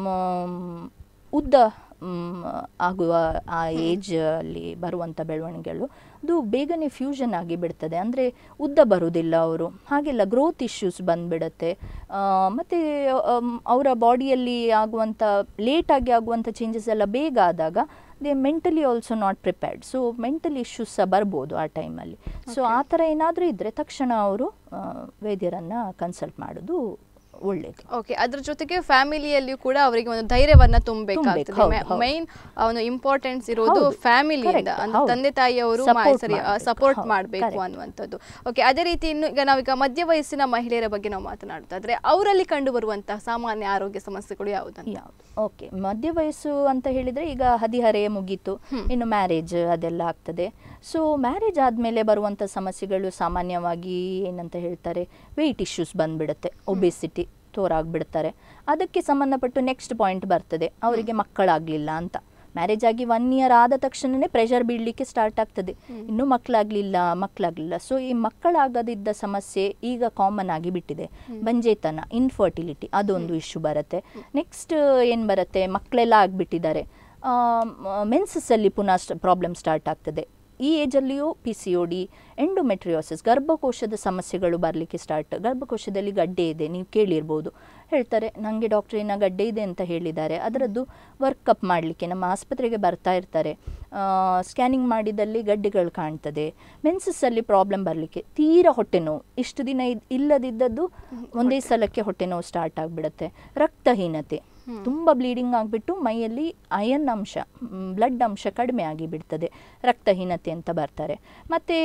ಉದ್ದ ಮ್, ಆಗುವ ಆ ಏಜ್ ಅಲ್ಲಿ ಬರುವಂಥ ಬೆಳವಣಿಗೆಗಳು ಅದು ಬೇಗನೆ ಫ್ಯೂಷನ್ ಆಗಿ ಬಿಡ್ತದೆ ಅಂದರೆ ಉದ್ದ ಬರುವುದಿಲ್ಲ ಅವರು ಹಾಗೆಲ್ಲ ಗ್ರೋತ್ ಇಶ್ಯೂಸ್ ಬಂದುಬಿಡುತ್ತೆ ಮತ್ತು ಅವರ ಬಾಡಿಯಲ್ಲಿ ಆಗುವಂಥ ಲೇಟಾಗಿ ಆಗುವಂಥ ಚೇಂಜಸ್ ಎಲ್ಲ ಬೇಗ ಆದಾಗ they mentally also not prepared so mental issues ಸಹ ಬರ್ಬೋದು ಆ ಟೈಮಲ್ಲಿ ಸೊ ಆ ಥರ ಏನಾದರೂ ಇದ್ದರೆ ತಕ್ಷಣ ಅವರು ವೈದ್ಯರನ್ನು ಕನ್ಸಲ್ಟ್ ಮಾಡೋದು ಒಳ್ಳೆಯದು ಓಕೆ ಅದ್ರ ಜೊತೆಗೆ ಫ್ಯಾಮಿಲಿಯಲ್ಲಿಯೂ ಕೂಡ ಅವರಿಗೆ ಒಂದು ಧೈರ್ಯವನ್ನ ತುಂಬೇಕು, ತುಂಬಬೇಕಾಗ್ತದೆ ಹೌದು, ಹೌದು. ಮೈನ್ ಒಂದು ಇಂಪಾರ್ಟೆನ್ಸ್ ಇರೋದು ಹೌದು, ಫ್ಯಾಮಿಲಿಯಿಂದ correct, ಅಂದ್ರೆ ಹೌದು. ತಂದೆ ತಾಯಿಯವರು Support ಸರಿ ಮಾಡ್ಬೇಕು, ಸಪೋರ್ಟ್ ಹೌದು, ಮಾಡಬೇಕು correct. ಅನ್ನುವಂಥದ್ದು ಓಕೆ ಅದೇ ರೀತಿ ಇನ್ನು ಈಗ ನಾವೀಗ ಮಧ್ಯ ವಯಸ್ಸಿನ ಮಹಿಳೆಯರ ಬಗ್ಗೆ ನಾವು ಮಾತನಾಡ್ತಾದ್ರೆ ಅವರಲ್ಲಿ ಕಂಡು ಬರುವಂತಹ ಸಾಮಾನ್ಯ ಆರೋಗ್ಯ ಸಮಸ್ಯೆಗಳು ಯಾವುದಂತ ಯಾವುದು ಓಕೆ ಮಧ್ಯ ವಯಸ್ಸು ಅಂತ ಹೇಳಿದರೆ ಈಗ ಹದಿಹರೆಯ ಮುಗೀತು ಇನ್ನು ಮ್ಯಾರೇಜ್ ಅದೆಲ್ಲ ಆಗ್ತದೆ ಸೊ ಮ್ಯಾರೇಜ್ ಆದಮೇಲೆ ಬರುವಂಥ ಸಮಸ್ಯೆಗಳು ಸಾಮಾನ್ಯವಾಗಿ ಏನಂತ ಹೇಳ್ತಾರೆ ವೆಯ್ಟ್ ಇಶ್ಯೂಸ್ ಬಂದ್ಬಿಡುತ್ತೆ ಒಬೆಸಿಟಿ ತೋರಾಗ್ಬಿಡ್ತಾರೆ ಅದಕ್ಕೆ ಸಂಬಂಧಪಟ್ಟು ನೆಕ್ಸ್ಟ್ ಪಾಯಿಂಟ್ ಬರ್ತದೆ ಅವರಿಗೆ ಮಕ್ಕಳಾಗಲಿಲ್ಲ ಅಂತ ಮ್ಯಾರೇಜ್ ಆಗಿ ಒನ್ ಇಯರ್ ಆದ ತಕ್ಷಣವೇ ಪ್ರೆಷರ್ ಬೀಳಲಿಕ್ಕೆ ಸ್ಟಾರ್ಟ್ ಆಗ್ತದೆ ಇನ್ನೂ ಮಕ್ಕಳಾಗಲಿಲ್ಲ ಮಕ್ಕಳಾಗಲಿಲ್ಲ ಸೊ ಈ ಮಕ್ಕಳಾಗದಿದ್ದ ಸಮಸ್ಯೆ ಈಗ ಕಾಮನ್ ಆಗಿ ಬಿಟ್ಟಿದೆ ಬಂಜೇತನ ಇನ್ಫರ್ಟಿಲಿಟಿ ಅದೊಂದು ಇಶ್ಯೂ ಬರುತ್ತೆ ನೆಕ್ಸ್ಟ್ ಏನು ಬರುತ್ತೆ ಮಕ್ಕಳೆಲ್ಲ ಆಗಿಬಿಟ್ಟಿದ್ದಾರೆ ಮೆನ್ಸಸ್ಸಲ್ಲಿ ಪುನಃ ಪ್ರಾಬ್ಲಮ್ ಸ್ಟಾರ್ಟ್ ಆಗ್ತದೆ ಈ ಏಜಲ್ಲಿಯೂ P C O D endometriosis ಗರ್ಭಕೋಶದ ಸಮಸ್ಯೆಗಳು ಬರಲಿಕ್ಕೆ ಸ್ಟಾರ್ಟ್ ಗರ್ಭಕೋಶದಲ್ಲಿ ಗಡ್ಡೆ ಇದೆ ನೀವು ಕೇಳಿರ್ಬೋದು ಹೇಳ್ತಾರೆ ನನಗೆ ಡಾಕ್ಟ್ರಿನ ಗಡ್ಡೆ ಇದೆ ಅಂತ ಹೇಳಿದ್ದಾರೆ ಅದರದ್ದು ವರ್ಕಪ್ ಮಾಡಲಿಕ್ಕೆ ನಮ್ಮ ಆಸ್ಪತ್ರೆಗೆ ಬರ್ತಾ ಇರ್ತಾರೆ ಸ್ಕ್ಯಾನಿಂಗ್ ಮಾಡಿದಲ್ಲಿ ಗಡ್ಡೆಗಳು ಕಾಣ್ತದೆ ಮೆನ್ಸಸ್ಸಲ್ಲಿ ಪ್ರಾಬ್ಲಮ್ ಬರಲಿಕ್ಕೆ ತೀರಾ ಹೊಟ್ಟೆ ನೋವು ಇಷ್ಟು ದಿನ ಇದ್- ಇಲ್ಲದಿದ್ದದ್ದು ಒಂದೇ ಸಲಕ್ಕೆ ಹೊಟ್ಟೆ ನೋವು ಸ್ಟಾರ್ಟ್ ಆಗಿಬಿಡುತ್ತೆ ರಕ್ತಹೀನತೆ ತುಂಬ ಬ್ಲೀಡಿಂಗ್ ಆಗಿಬಿಟ್ಟು ಮೈಯಲ್ಲಿ ಅಯನ್ ಅಂಶ ಬ್ಲಡ್ ಅಂಶ ಕಡಿಮೆ ಆಗಿ ಬಿಡ್ತದೆ ರಕ್ತಹೀನತೆ ಅಂತ ಬರ್ತಾರೆ ಮತ್ತು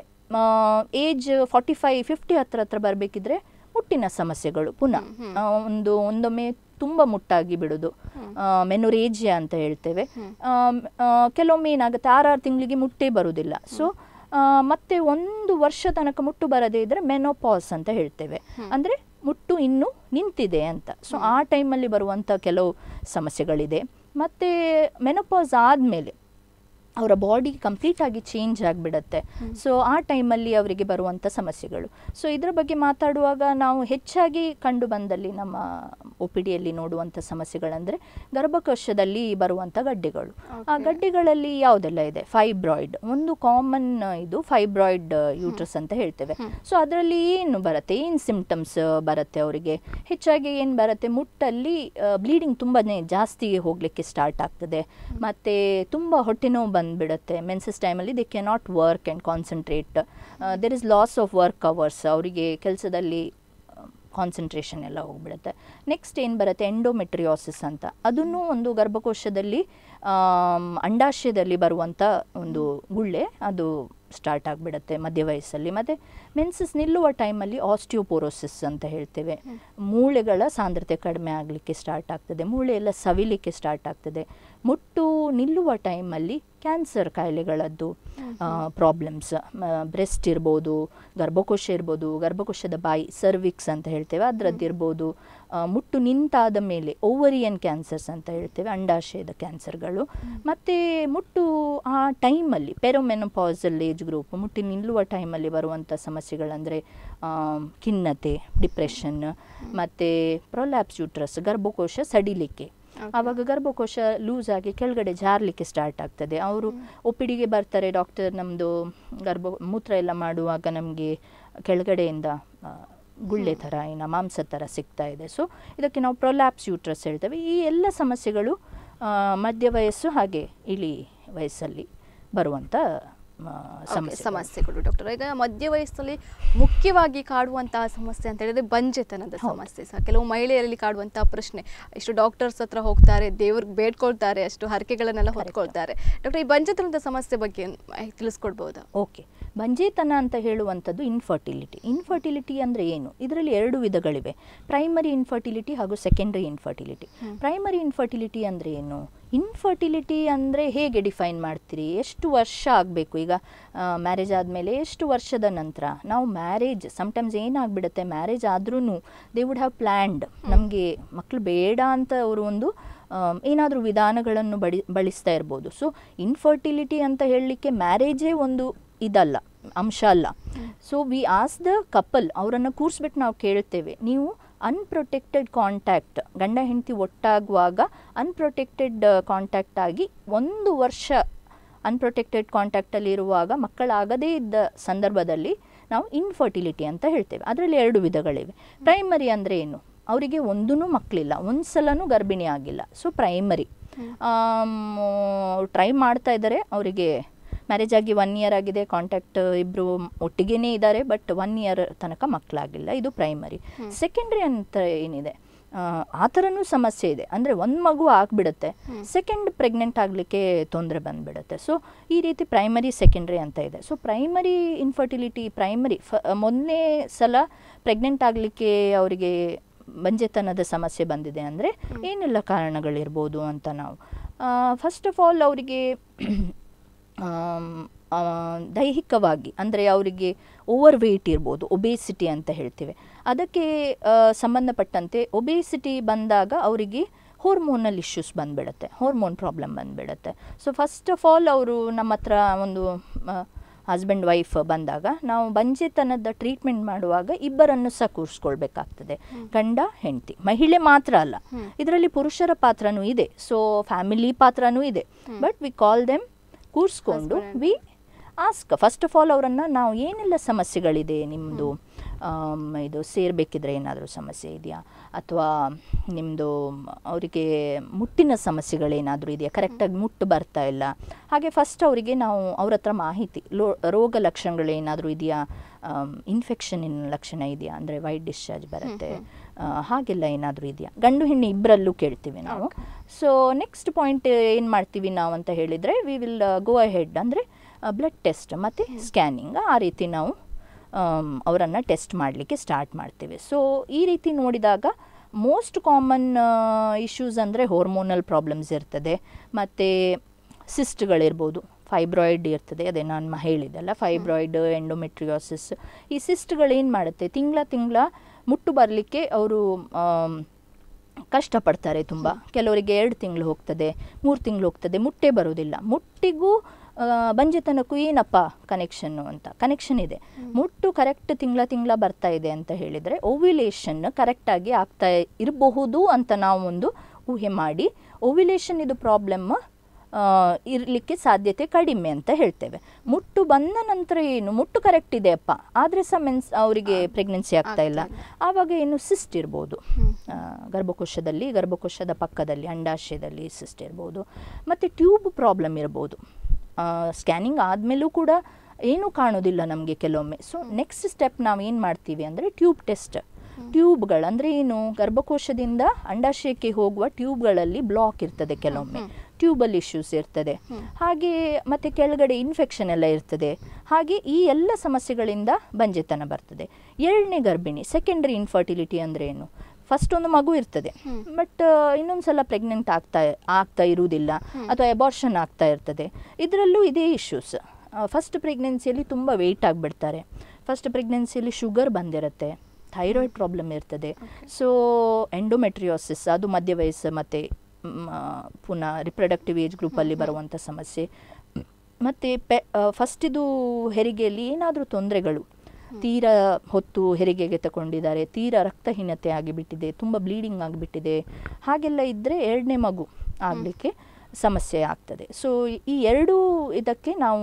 ಏಜ್ ಫಾರ್ಟಿ ಫೈವ್ ಫಿಫ್ಟಿ ಹತ್ರ ಹತ್ರ ಬರಬೇಕಿದ್ರೆ ಮುಟ್ಟಿನ ಸಮಸ್ಯೆಗಳು ಪುನಃ ಆ, ಒಂದು ಒಂದೊಮ್ಮೆ ತುಂಬ ಮುಟ್ಟಾಗಿ ಬಿಡೋದು ಮೆನುರೇಜಿಯಾ ಅಂತ ಹೇಳ್ತೇವೆ ಆಮ್, ಆ, ಕೆಲವೊಮ್ಮೆ ಏನಾಗುತ್ತೆ ಆರಾರು ತಿಂಗಳಿಗೆ ಮುಟ್ಟೇ ಬರುವುದಿಲ್ಲ ಸೊ ಮತ್ತೆ ಒಂದು ವರ್ಷ ತನಕ ಮುಟ್ಟು ಬರದೇ ಇದ್ರೆ ಮೆನೋಪಾಸ್ ಅಂತ ಹೇಳ್ತೇವೆ ಅಂದರೆ ಮುಟ್ಟು ಇನ್ನೂ ನಿಂತಿದೆ ಅಂತ ಸೊ ಆ ಟೈಮಲ್ಲಿ ಬರುವಂಥ ಕೆಲವು ಸಮಸ್ಯೆಗಳಿದೆ ಮತ್ತು ಮೆನೋಪಾಸ್ ಆದಮೇಲೆ ಅವರ ಬಾಡಿ ಕಂಪ್ಲೀಟಾಗಿ ಚೇಂಜ್ ಆಗಿಬಿಡುತ್ತೆ ಸೊ ಆ ಟೈಮಲ್ಲಿ ಅವರಿಗೆ ಬರುವಂಥ ಸಮಸ್ಯೆಗಳು ಸೊ ಇದರ ಬಗ್ಗೆ ಮಾತಾಡುವಾಗ ನಾವು ಹೆಚ್ಚಾಗಿ ಕಂಡು ಬಂದಲ್ಲಿ ನಮ್ಮ ಒ ಪಿ ಡಿಯಲ್ಲಿ ನೋಡುವಂಥ ಸಮಸ್ಯೆಗಳಂದರೆ ಗರ್ಭಕೋಶದಲ್ಲಿ ಬರುವಂಥ ಗಡ್ಡೆಗಳು ಆ ಗಡ್ಡೆಗಳಲ್ಲಿ ಯಾವುದೆಲ್ಲ ಇದೆ ಫೈಬ್ರಾಯ್ಡ್ ಒಂದು ಕಾಮನ್ ಇದು ಫೈಬ್ರಾಯ್ಡ್ ಯೂಟ್ರಸ್ ಅಂತ ಹೇಳ್ತೇವೆ ಸೊ ಅದರಲ್ಲಿ ಏನು ಬರುತ್ತೆ ಏನು ಸಿಂಪ್ಟಮ್ಸ್ ಬರುತ್ತೆ ಅವರಿಗೆ ಹೆಚ್ಚಾಗಿ ಏನು ಬರುತ್ತೆ ಮುಟ್ಟಲ್ಲಿ ಬ್ಲೀಡಿಂಗ್ ತುಂಬಾ ಜಾಸ್ತಿ ಹೋಗಲಿಕ್ಕೆ ಸ್ಟಾರ್ಟ್ ಆಗ್ತದೆ ಮತ್ತು ತುಂಬ ಹೊಟ್ಟೆ ನೋವು ಬಂದುಬಿಡುತ್ತೆ ಮೆನ್ಸಸ್ ಟೈಮಲ್ಲಿ they can not work and concentrate there is loss of work hours ಅವರಿಗೆ ಕೆಲಸದಲ್ಲಿ ಕಾನ್ಸಂಟ್ರೇಷನ್ ಎಲ್ಲ ಹೋಗ್ಬಿಡುತ್ತೆ ನೆಕ್ಸ್ಟ್ ಏನು ಬರುತ್ತೆ ಎಂಡೋಮೆಟ್ರಿಯೋಸಿಸ್ ಅಂತ ಅದನ್ನು ಒಂದು ಗರ್ಭಕೋಶದಲ್ಲಿ ಆಮ್, ಅಂಡಾಶಯದಲ್ಲಿ ಬರುವಂಥ ಒಂದು ಗುಳ್ಳೆ ಅದು ಸ್ಟಾರ್ಟ್ ಆಗಿಬಿಡುತ್ತೆ ಮಧ್ಯ ವಯಸ್ಸಲ್ಲಿ ಮತ್ತು ಮೆನ್ಸಸ್ ನಿಲ್ಲುವ ಟೈಮಲ್ಲಿ ಆಸ್ಟಿಯೋಪೋರೋಸಿಸ್ ಅಂತ ಹೇಳ್ತೇವೆ ಮೂಳೆಗಳ ಸಾಂದ್ರತೆ ಕಡಿಮೆ ಆಗಲಿಕ್ಕೆ ಸ್ಟಾರ್ಟ್ ಆಗ್ತದೆ ಮೂಳೆ ಎಲ್ಲ ಸವಿಲಿಕ್ಕೆ ಸ್ಟಾರ್ಟ್ ಆಗ್ತದೆ ಮುಟ್ಟು ನಿಲ್ಲುವ ಟೈಮಲ್ಲಿ ಕ್ಯಾನ್ಸರ್ ಕಾಯಿಲೆಗಳದ್ದು ಪ್ರಾಬ್ಲಮ್ಸ್ ಬ್ರೆಸ್ಟ್ ಇರ್ಬೋದು ಗರ್ಭಕೋಶ ಇರ್ಬೋದು ಗರ್ಭಕೋಶದ ಬಾಯಿ ಸರ್ವಿಕ್ಸ್ ಅಂತ ಹೇಳ್ತೇವೆ ಅದರದ್ದು ಇರ್ಬೋದು ಆ, ಮುಟ್ಟು ನಿಂತಾದ ಮೇಲೆ ಓವರಿಯನ್ ಕ್ಯಾನ್ಸರ್ಸ್ ಅಂತ ಹೇಳ್ತೇವೆ ಅಂಡಾಶಯದ ಕ್ಯಾನ್ಸರ್ಗಳು ಮತ್ತು ಮುಟ್ಟು ಆ ಟೈಮಲ್ಲಿ ಪೆರೋಮೆನೋಪಾಸಲ್ ಏಜ್ ಗ್ರೂಪ್ ಮುಟ್ಟಿ ನಿಲ್ಲುವ ಟೈಮಲ್ಲಿ ಬರುವಂಥ ಸಮಸ್ಯೆಗಳಂದರೆ ಖಿನ್ನತೆ ಡಿಪ್ರೆಷನ್ ಮತ್ತು ಪ್ರೊಲ್ಯಾಪ್ಸ್ ಯೂಟ್ರಸ್ ಗರ್ಭಕೋಶ ಸಡಿಲಿಕ್ಕೆ ಆವಾಗ ಗರ್ಭಕೋಶ ಲೂಸ್ ಆಗಿ ಕೆಳಗಡೆ ಜಾರಲಿಕ್ಕೆ ಸ್ಟಾರ್ಟ್ ಆಗ್ತದೆ ಅವರು ಒ ಪಿ ಡಿಗೆ ಬರ್ತಾರೆ ಡಾಕ್ಟರ್ ನಮ್ಮದು ಗರ್ಭ ಮೂತ್ರ ಎಲ್ಲ ಮಾಡುವಾಗ ನಮಗೆ ಕೆಳಗಡೆಯಿಂದ ಆ, ಗುಳ್ಳೆ ಥರ ಇನ್ನು ಮಾಂಸ ಥರ ಸಿಗ್ತಾ ಇದೆ ಸೊ ಇದಕ್ಕೆ ನಾವು ಪ್ರೊಲ್ಯಾಪ್ಸ್ ಯೂಟ್ರಸ್ ಹೇಳ್ತೇವೆ ಈ ಎಲ್ಲ ಸಮಸ್ಯೆಗಳು ಆ, ಮಧ್ಯ ವಯಸ್ಸು ಹಾಗೆ ಇಳಿ ವಯಸ್ಸಲ್ಲಿ ಬರುವಂಥ ಆ, Okay, ಸಮಸ್ಯೆ ಸಮಸ್ಯೆಗಳು ಡಾಕ್ಟರ್ ಈಗ ಮಧ್ಯ ವಯಸ್ಸಲ್ಲಿ ಮುಖ್ಯವಾಗಿ ಕಾಡುವಂತಹ ಸಮಸ್ಯೆ ಅಂತ ಹೇಳಿದ್ರೆ ಬಂಜೆತನದ ಸಮಸ್ಯೆ ಸಹ ಕೆಲವು ಮಹಿಳೆಯರಲ್ಲಿ ಕಾಡುವಂತಹ ಪ್ರಶ್ನೆ ಇಷ್ಟು ಡಾಕ್ಟರ್ಸ್ ಹತ್ರ ಹೋಗ್ತಾರೆ ದೇವ್ರಿಗೆ ಬೇಡ್ಕೊಳ್ತಾರೆ ಅಷ್ಟು ಹರಕೆಗಳನ್ನೆಲ್ಲ ಹೊತ್ಕೊಳ್ತಾರೆ ಡಾಕ್ಟರ್ ಈ ಬಂಜೆತನದ ಸಮಸ್ಯೆ ಬಗ್ಗೆ ಏನ್ ಮಾಹಿತಿ ತಿಳಿಸ್ಕೊಡ್ಬೋದಾ ಓಕೆ ಬಂಜೇತನ ಅಂತ ಹೇಳುವಂಥದ್ದು ಇನ್ಫರ್ಟಿಲಿಟಿ ಇನ್ಫರ್ಟಿಲಿಟಿ ಅಂದರೆ ಏನು ಇದರಲ್ಲಿ ಎರಡು ವಿಧಗಳಿವೆ ಪ್ರೈಮರಿ ಇನ್ಫರ್ಟಿಲಿಟಿ ಹಾಗೂ ಸೆಕೆಂಡರಿ ಇನ್ಫರ್ಟಿಲಿಟಿ ಪ್ರೈಮರಿ ಇನ್ಫರ್ಟಿಲಿಟಿ ಅಂದರೆ ಏನು ಇನ್ಫರ್ಟಿಲಿಟಿ ಅಂದರೆ ಹೇಗೆ ಡಿಫೈನ್ ಮಾಡ್ತೀರಿ ಎಷ್ಟು ವರ್ಷ ಆಗಬೇಕು ಈಗ ಮ್ಯಾರೇಜ್ ಆದಮೇಲೆ ಎಷ್ಟು ವರ್ಷದ ನಂತರ ನಾವು ಮ್ಯಾರೇಜ್ ಸಮ್ಟೈಮ್ಸ್ ಏನಾಗ್ಬಿಡುತ್ತೆ ಮ್ಯಾರೇಜ್ ಆದ್ರೂ ದೇ ವುಡ್ ಹ್ಯಾವ್ ಪ್ಲ್ಯಾಂಡ್ ನಮಗೆ ಮಕ್ಕಳು ಬೇಡ ಅಂತ ಅವರು ಒಂದು ಏನಾದರೂ ವಿಧಾನಗಳನ್ನು ಬಡಿ ಬಳಸ್ತಾ ಇರ್ಬೋದು ಸೊ ಇನ್ಫರ್ಟಿಲಿಟಿ ಅಂತ ಹೇಳಲಿಕ್ಕೆ ಮ್ಯಾರೇಜೇ ಒಂದು ಇದಲ್ಲ ಅಂಶ ಅಲ್ಲ so we ask the couple ಅವರನ್ನು ಕೂರಿಸ್ಬಿಟ್ಟು ನಾವು ಕೇಳ್ತೇವೆ ನೀವು ಅನ್ಪ್ರೊಟೆಕ್ಟೆಡ್ ಕಾಂಟ್ಯಾಕ್ಟ್ ಗಂಡ ಹೆಂಡತಿ ಒಟ್ಟಾಗುವಾಗ ಅನ್ಪ್ರೊಟೆಕ್ಟೆಡ್ ಕಾಂಟ್ಯಾಕ್ಟ್ ಆಗಿ ಒಂದು ವರ್ಷ ಅನ್ಪ್ರೊಟೆಕ್ಟೆಡ್ ಕಾಂಟ್ಯಾಕ್ಟಲ್ಲಿ ಇರುವಾಗ ಮಕ್ಕಳಾಗದೇ ಇದ್ದ ಸಂದರ್ಭದಲ್ಲಿ ನಾವು ಇನ್ಫರ್ಟಿಲಿಟಿ ಅಂತ ಹೇಳ್ತೇವೆ ಅದರಲ್ಲಿ ಎರಡು ವಿಧಗಳಿವೆ ಪ್ರೈಮರಿ ಅಂದರೆ ಏನು ಅವರಿಗೆ ಒಂದೂ ಮಕ್ಕಳಿಲ್ಲ ಒಂದು ಸಲನೂ ಗರ್ಭಿಣಿ ಆಗಿಲ್ಲ ಸೊ ಪ್ರೈಮರಿ ಟ್ರೈ ಮಾಡ್ತಾ ಇದ್ದಾರೆ ಅವರಿಗೆ ಮ್ಯಾರೇಜ್ ಆಗಿ ಒನ್ ಇಯರ್ ಆಗಿದೆ ಕಾಂಟ್ಯಾಕ್ಟ್ ಇಬ್ಬರು ಒಟ್ಟಿಗೆನೇ ಇದ್ದಾರೆ ಬಟ್ ಒನ್ ಇಯರ್ ತನಕ ಮಕ್ಕಳಾಗಿಲ್ಲ ಇದು ಪ್ರೈಮರಿ ಸೆಕೆಂಡ್ರಿ ಅಂತ ಏನಿದೆ ಆ, ಆ ಥರನೂ ಸಮಸ್ಯೆ ಇದೆ ಅಂದರೆ ಒಂದು ಮಗು ಆಗಿಬಿಡುತ್ತೆ ಸೆಕೆಂಡ್ ಪ್ರೆಗ್ನೆಂಟ್ ಆಗಲಿಕ್ಕೆ ತೊಂದರೆ ಬಂದುಬಿಡುತ್ತೆ ಸೊ ಈ ರೀತಿ ಪ್ರೈಮರಿ ಸೆಕೆಂಡ್ರಿ ಅಂತ ಇದೆ ಸೊ ಪ್ರೈಮರಿ ಇನ್ಫರ್ಟಿಲಿಟಿ ಪ್ರೈಮರಿ ಫ ಮೊದಲನೇ ಸಲ ಪ್ರೆಗ್ನೆಂಟ್ ಆಗಲಿಕ್ಕೆ ಅವರಿಗೆ ಬಂಜೆತನದ ಸಮಸ್ಯೆ ಬಂದಿದೆ ಅಂದರೆ ಏನೆಲ್ಲ ಕಾರಣಗಳಿರ್ಬೋದು ಅಂತ ನಾವು ಫಸ್ಟ್ ಆಫ್ ಆಲ್ ಅವರಿಗೆ ಆಮ್, ಆ, ದೈಹಿಕವಾಗಿ ಅಂದರೆ ಅವರಿಗೆ ಓವರ್ ವೆಯ್ಟ್ ಇರ್ಬೋದು ಒಬೇಸಿಟಿ ಅಂತ ಹೇಳ್ತೇವೆ ಅದಕ್ಕೆ ಆ, ಸಂಬಂಧಪಟ್ಟಂತೆ ಒಬೇಸಿಟಿ ಬಂದಾಗ ಅವರಿಗೆ ಹೋರ್ಮೋನಲ್ ಇಶ್ಯೂಸ್ ಬಂದುಬಿಡುತ್ತೆ ಹೋರ್ಮೋನ್ ಪ್ರಾಬ್ಲಮ್ ಬಂದುಬಿಡುತ್ತೆ ಸೊ ಫಸ್ಟ್ ಆಫ್ ಆಲ್ ಅವರು ನಮ್ಮ ಹತ್ರ ಒಂದು ಹಸ್ಬೆಂಡ್ ವೈಫ್ ಬಂದಾಗ ನಾವು ಬಂಜೆತನದ ಟ್ರೀಟ್ಮೆಂಟ್ ಮಾಡುವಾಗ ಇಬ್ಬರನ್ನು ಸಹ ಕೂರಿಸ್ಕೊಳ್ಬೇಕಾಗ್ತದೆ ಗಂಡ ಹೆಂಡತಿ ಮಹಿಳೆ ಮಾತ್ರ ಅಲ್ಲ ಇದರಲ್ಲಿ ಪುರುಷರ ಪಾತ್ರನೂ ಇದೆ ಸೊ ಫ್ಯಾಮಿಲಿ ಪಾತ್ರನೂ ಇದೆ ಬಟ್ ವಿ ಕಾಲ್ ದೆಮ್ ಕೂರಿಸ್ಕೊಂಡು we ask first of all ಅವರನ್ನು ನಾವು ಏನೆಲ್ಲ ಸಮಸ್ಯೆಗಳಿದೆ ನಿಮ್ಮದು ಇದು ಸೇರಬೇಕಿದ್ರೆ ಏನಾದರೂ ಸಮಸ್ಯೆ ಇದೆಯಾ ಅಥವಾ ನಿಮ್ಮದು ಅವರಿಗೆ ಮುಟ್ಟಿನ ಸಮಸ್ಯೆಗಳೇನಾದರೂ ಇದೆಯಾ ಕರೆಕ್ಟಾಗಿ ಮುಟ್ಟು ಬರ್ತಾ ಇಲ್ಲ ಹಾಗೆ ಫಸ್ಟ್ ಅವರಿಗೆ ನಾವು ಅವ್ರ ಹತ್ರ ಮಾಹಿತಿ ಲೋ ರೋಗ ಲಕ್ಷಣಗಳೇನಾದರೂ ಇದೆಯಾ ಇನ್ಫೆಕ್ಷನಿನ ಲಕ್ಷಣ ಇದೆಯಾ ಅಂದರೆ ವೈಟ್ ಡಿಸ್ಚಾರ್ಜ್ ಬರುತ್ತೆ ಆ, ಹಾಗೆಲ್ಲ ಏನಾದರೂ ಇದೆಯಾ ಗಂಡು ಹೆಣ್ಣು ಇಬ್ಬರಲ್ಲೂ ಕೇಳ್ತೀವಿ ನಾವು ಸೊ ನೆಕ್ಸ್ಟ್ ಪಾಯಿಂಟ್ ಏನು ಮಾಡ್ತೀವಿ ನಾವು ಅಂತ ಹೇಳಿದರೆ ವಿ ವಿಲ್ ಗೋ ಅಹೆಡ್ ಅಂದರೆ ಬ್ಲಡ್ ಟೆಸ್ಟ್ ಮತ್ತು ಸ್ಕ್ಯಾನಿಂಗ್ ಆ ರೀತಿ ನಾವು ಅವರನ್ನು ಟೆಸ್ಟ್ ಮಾಡಲಿಕ್ಕೆ ಸ್ಟಾರ್ಟ್ ಮಾಡ್ತೇವೆ ಸೊ ಈ ರೀತಿ ನೋಡಿದಾಗ ಮೋಸ್ಟ್ ಕಾಮನ್ ಇಶ್ಯೂಸ್ ಅಂದರೆ ಹಾರ್ಮೋನಲ್ ಪ್ರಾಬ್ಲಮ್ಸ್ ಇರ್ತದೆ ಮತ್ತು ಸಿಸ್ಟ್ಗಳಿರ್ಬೋದು ಫೈಬ್ರಾಯ್ಡ್ ಇರ್ತದೆ ಅದೇ ನಾನು ಮ- ಹೇಳಿದೆಲ್ಲ ಫೈಬ್ರಾಯ್ಡ್ ಎಂಡೋಮೆಟ್ರಿಯೋಸಿಸ್ ಈ ಸಿಸ್ಟ್ಗಳೇನು ಮಾಡುತ್ತೆ ತಿಂಗಳ ತಿಂಗಳ ಮುಟ್ಟು ಬರಲಿಕ್ಕೆ ಅವರು ಕಷ್ಟಪಡ್ತಾರೆ ತುಂಬ ಕೆಲವರಿಗೆ ಎರಡು ತಿಂಗಳು ಹೋಗ್ತದೆ ಮೂರು ತಿಂಗಳು ಹೋಗ್ತದೆ ಮುಟ್ಟೆ ಬರೋದಿಲ್ಲ ಮುಟ್ಟಿಗೂ ಆ, ಬಂಜೆತನಕ್ಕೂ ಏನಪ್ಪ ಕನೆಕ್ಷನ್ನು ಅಂತ ಕನೆಕ್ಷನ್ ಇದೆ ಮುಟ್ಟು ಕರೆಕ್ಟ್ ತಿಂಗಳ ತಿಂಗಳ ಬರ್ತಾ ಇದೆ ಅಂತ ಹೇಳಿದರೆ ಓವ್ಯುಲೇಷನ್ ಕರೆಕ್ಟಾಗಿ ಆಗ್ತಾ ಇರಬಹುದು ಅಂತ ನಾವು ಒಂದು ಊಹೆ ಮಾಡಿ ಓವ್ಯುಲೇಷನ್ ಇದು ಪ್ರಾಬ್ಲಮ್ ಇರಲಿಕ್ಕೆ ಸಾಧ್ಯತೆ ಕಡಿಮೆ ಅಂತ ಹೇಳ್ತೇವೆ ಮುಟ್ಟು ಬಂದ ನಂತರ ಏನು ಮುಟ್ಟು ಕರೆಕ್ಟ್ ಇದೆ ಅಪ್ಪ ಆದರೆ ಸಹ ಮೆನ್ಸ್ ಅವರಿಗೆ ಪ್ರೆಗ್ನೆನ್ಸಿ ಆಗ್ತಾ ಇಲ್ಲ ಆವಾಗ ಏನು ಸಿಸ್ಟ್ ಇರ್ಬೋದು ಆ, ಗರ್ಭಕೋಶದಲ್ಲಿ ಗರ್ಭಕೋಶದ ಪಕ್ಕದಲ್ಲಿ ಅಂಡಾಶಯದಲ್ಲಿ ಸಿಸ್ಟ್ ಇರ್ಬೋದು ಮತ್ತು ಟ್ಯೂಬ್ ಪ್ರಾಬ್ಲಮ್ ಇರ್ಬೋದು ಸ್ಕ್ಯಾನಿಂಗ್ ಆದಮೇಲೂ ಕೂಡ ಏನೂ ಕಾಣೋದಿಲ್ಲ ನಮಗೆ ಕೆಲವೊಮ್ಮೆ ಸೊ ನೆಕ್ಸ್ಟ್ ಸ್ಟೆಪ್ ನಾವು ಏನು ಮಾಡ್ತೀವಿ ಅಂದರೆ ಟ್ಯೂಬ್ ಟೆಸ್ಟ್ ಟ್ಯೂಬ್ಗಳು ಅಂದರೆ ಏನು ಗರ್ಭಕೋಶದಿಂದ ಅಂಡಾಶಯಕ್ಕೆ ಹೋಗುವ ಟ್ಯೂಬ್ಗಳಲ್ಲಿ ಬ್ಲಾಕ್ ಇರ್ತದೆ ಕೆಲವೊಮ್ಮೆ ಟ್ಯೂಬಲ್ ಇಶ್ಯೂಸ್ ಇರ್ತದೆ ಹಾಗೆ ಮತ್ತು ಕೆಳಗಡೆ ಇನ್ಫೆಕ್ಷನ್ ಎಲ್ಲ ಇರ್ತದೆ ಹಾಗೆ ಈ ಎಲ್ಲ ಸಮಸ್ಯೆಗಳಿಂದ ಬಂಜೆತನ ಬರ್ತದೆ ಎರಡನೇ ಗರ್ಭಿಣಿ ಸೆಕೆಂಡರಿ ಇನ್ಫರ್ಟಿಲಿಟಿ ಅಂದರೆ ಏನು ಫಸ್ಟ್ ಒಂದು ಮಗು ಇರ್ತದೆ ಬಟ್ ಇನ್ನೊಂದು ಸಲ ಪ್ರೆಗ್ನೆಂಟ್ ಆಗ್ತಾ ಆಗ್ತಾ ಇರುವುದಿಲ್ಲ ಅಥವಾ ಎಬಾರ್ಷನ್ ಆಗ್ತಾ ಇರ್ತದೆ ಇದರಲ್ಲೂ ಇದೇ ಇಶ್ಯೂಸ್ ಫಸ್ಟ್ ಪ್ರೆಗ್ನೆನ್ಸಿಯಲ್ಲಿ ತುಂಬ ವೆಯ್ಟ್ ಆಗಿಬಿಡ್ತಾರೆ ಫಸ್ಟ್ ಪ್ರೆಗ್ನೆನ್ಸಿಯಲ್ಲಿ ಶುಗರ್ ಬಂದಿರುತ್ತೆ ಥೈರಾಯ್ಡ್ ಪ್ರಾಬ್ಲಮ್ ಇರ್ತದೆ ಸೊ ಎಂಡೋಮೆಟ್ರಿಯೋಸಿಸ್ ಅದು ಮಧ್ಯ ವಯಸ್ಸು ಮತ್ತು ಪುನಃ ರಿಪ್ರೊಡಕ್ಟಿವ್ ಏಜ್ ಗ್ರೂಪಲ್ಲಿ ಬರುವಂಥ ಸಮಸ್ಯೆ ಮತ್ತು ಪೆ ಫಸ್ಟಿದು ಹೆರಿಗೆಯಲ್ಲಿ ಏನಾದರೂ ತೊಂದರೆಗಳು ತೀರಾ ಹೊತ್ತು ಹೆರಿಗೆಗೆ ತಗೊಂಡಿದ್ದಾರೆ ತೀರಾ ರಕ್ತಹೀನತೆ ಆಗಿಬಿಟ್ಟಿದೆ ತುಂಬ ಬ್ಲೀಡಿಂಗ್ ಆಗಿಬಿಟ್ಟಿದೆ ಹಾಗೆಲ್ಲ ಇದ್ದರೆ ಎರಡನೇ ಮಗು ಆಗಲಿಕ್ಕೆ ಸಮಸ್ಯೆ ಆಗ್ತದೆ ಸೊ ಈ ಎರಡೂ ಇದಕ್ಕೆ ನಾವು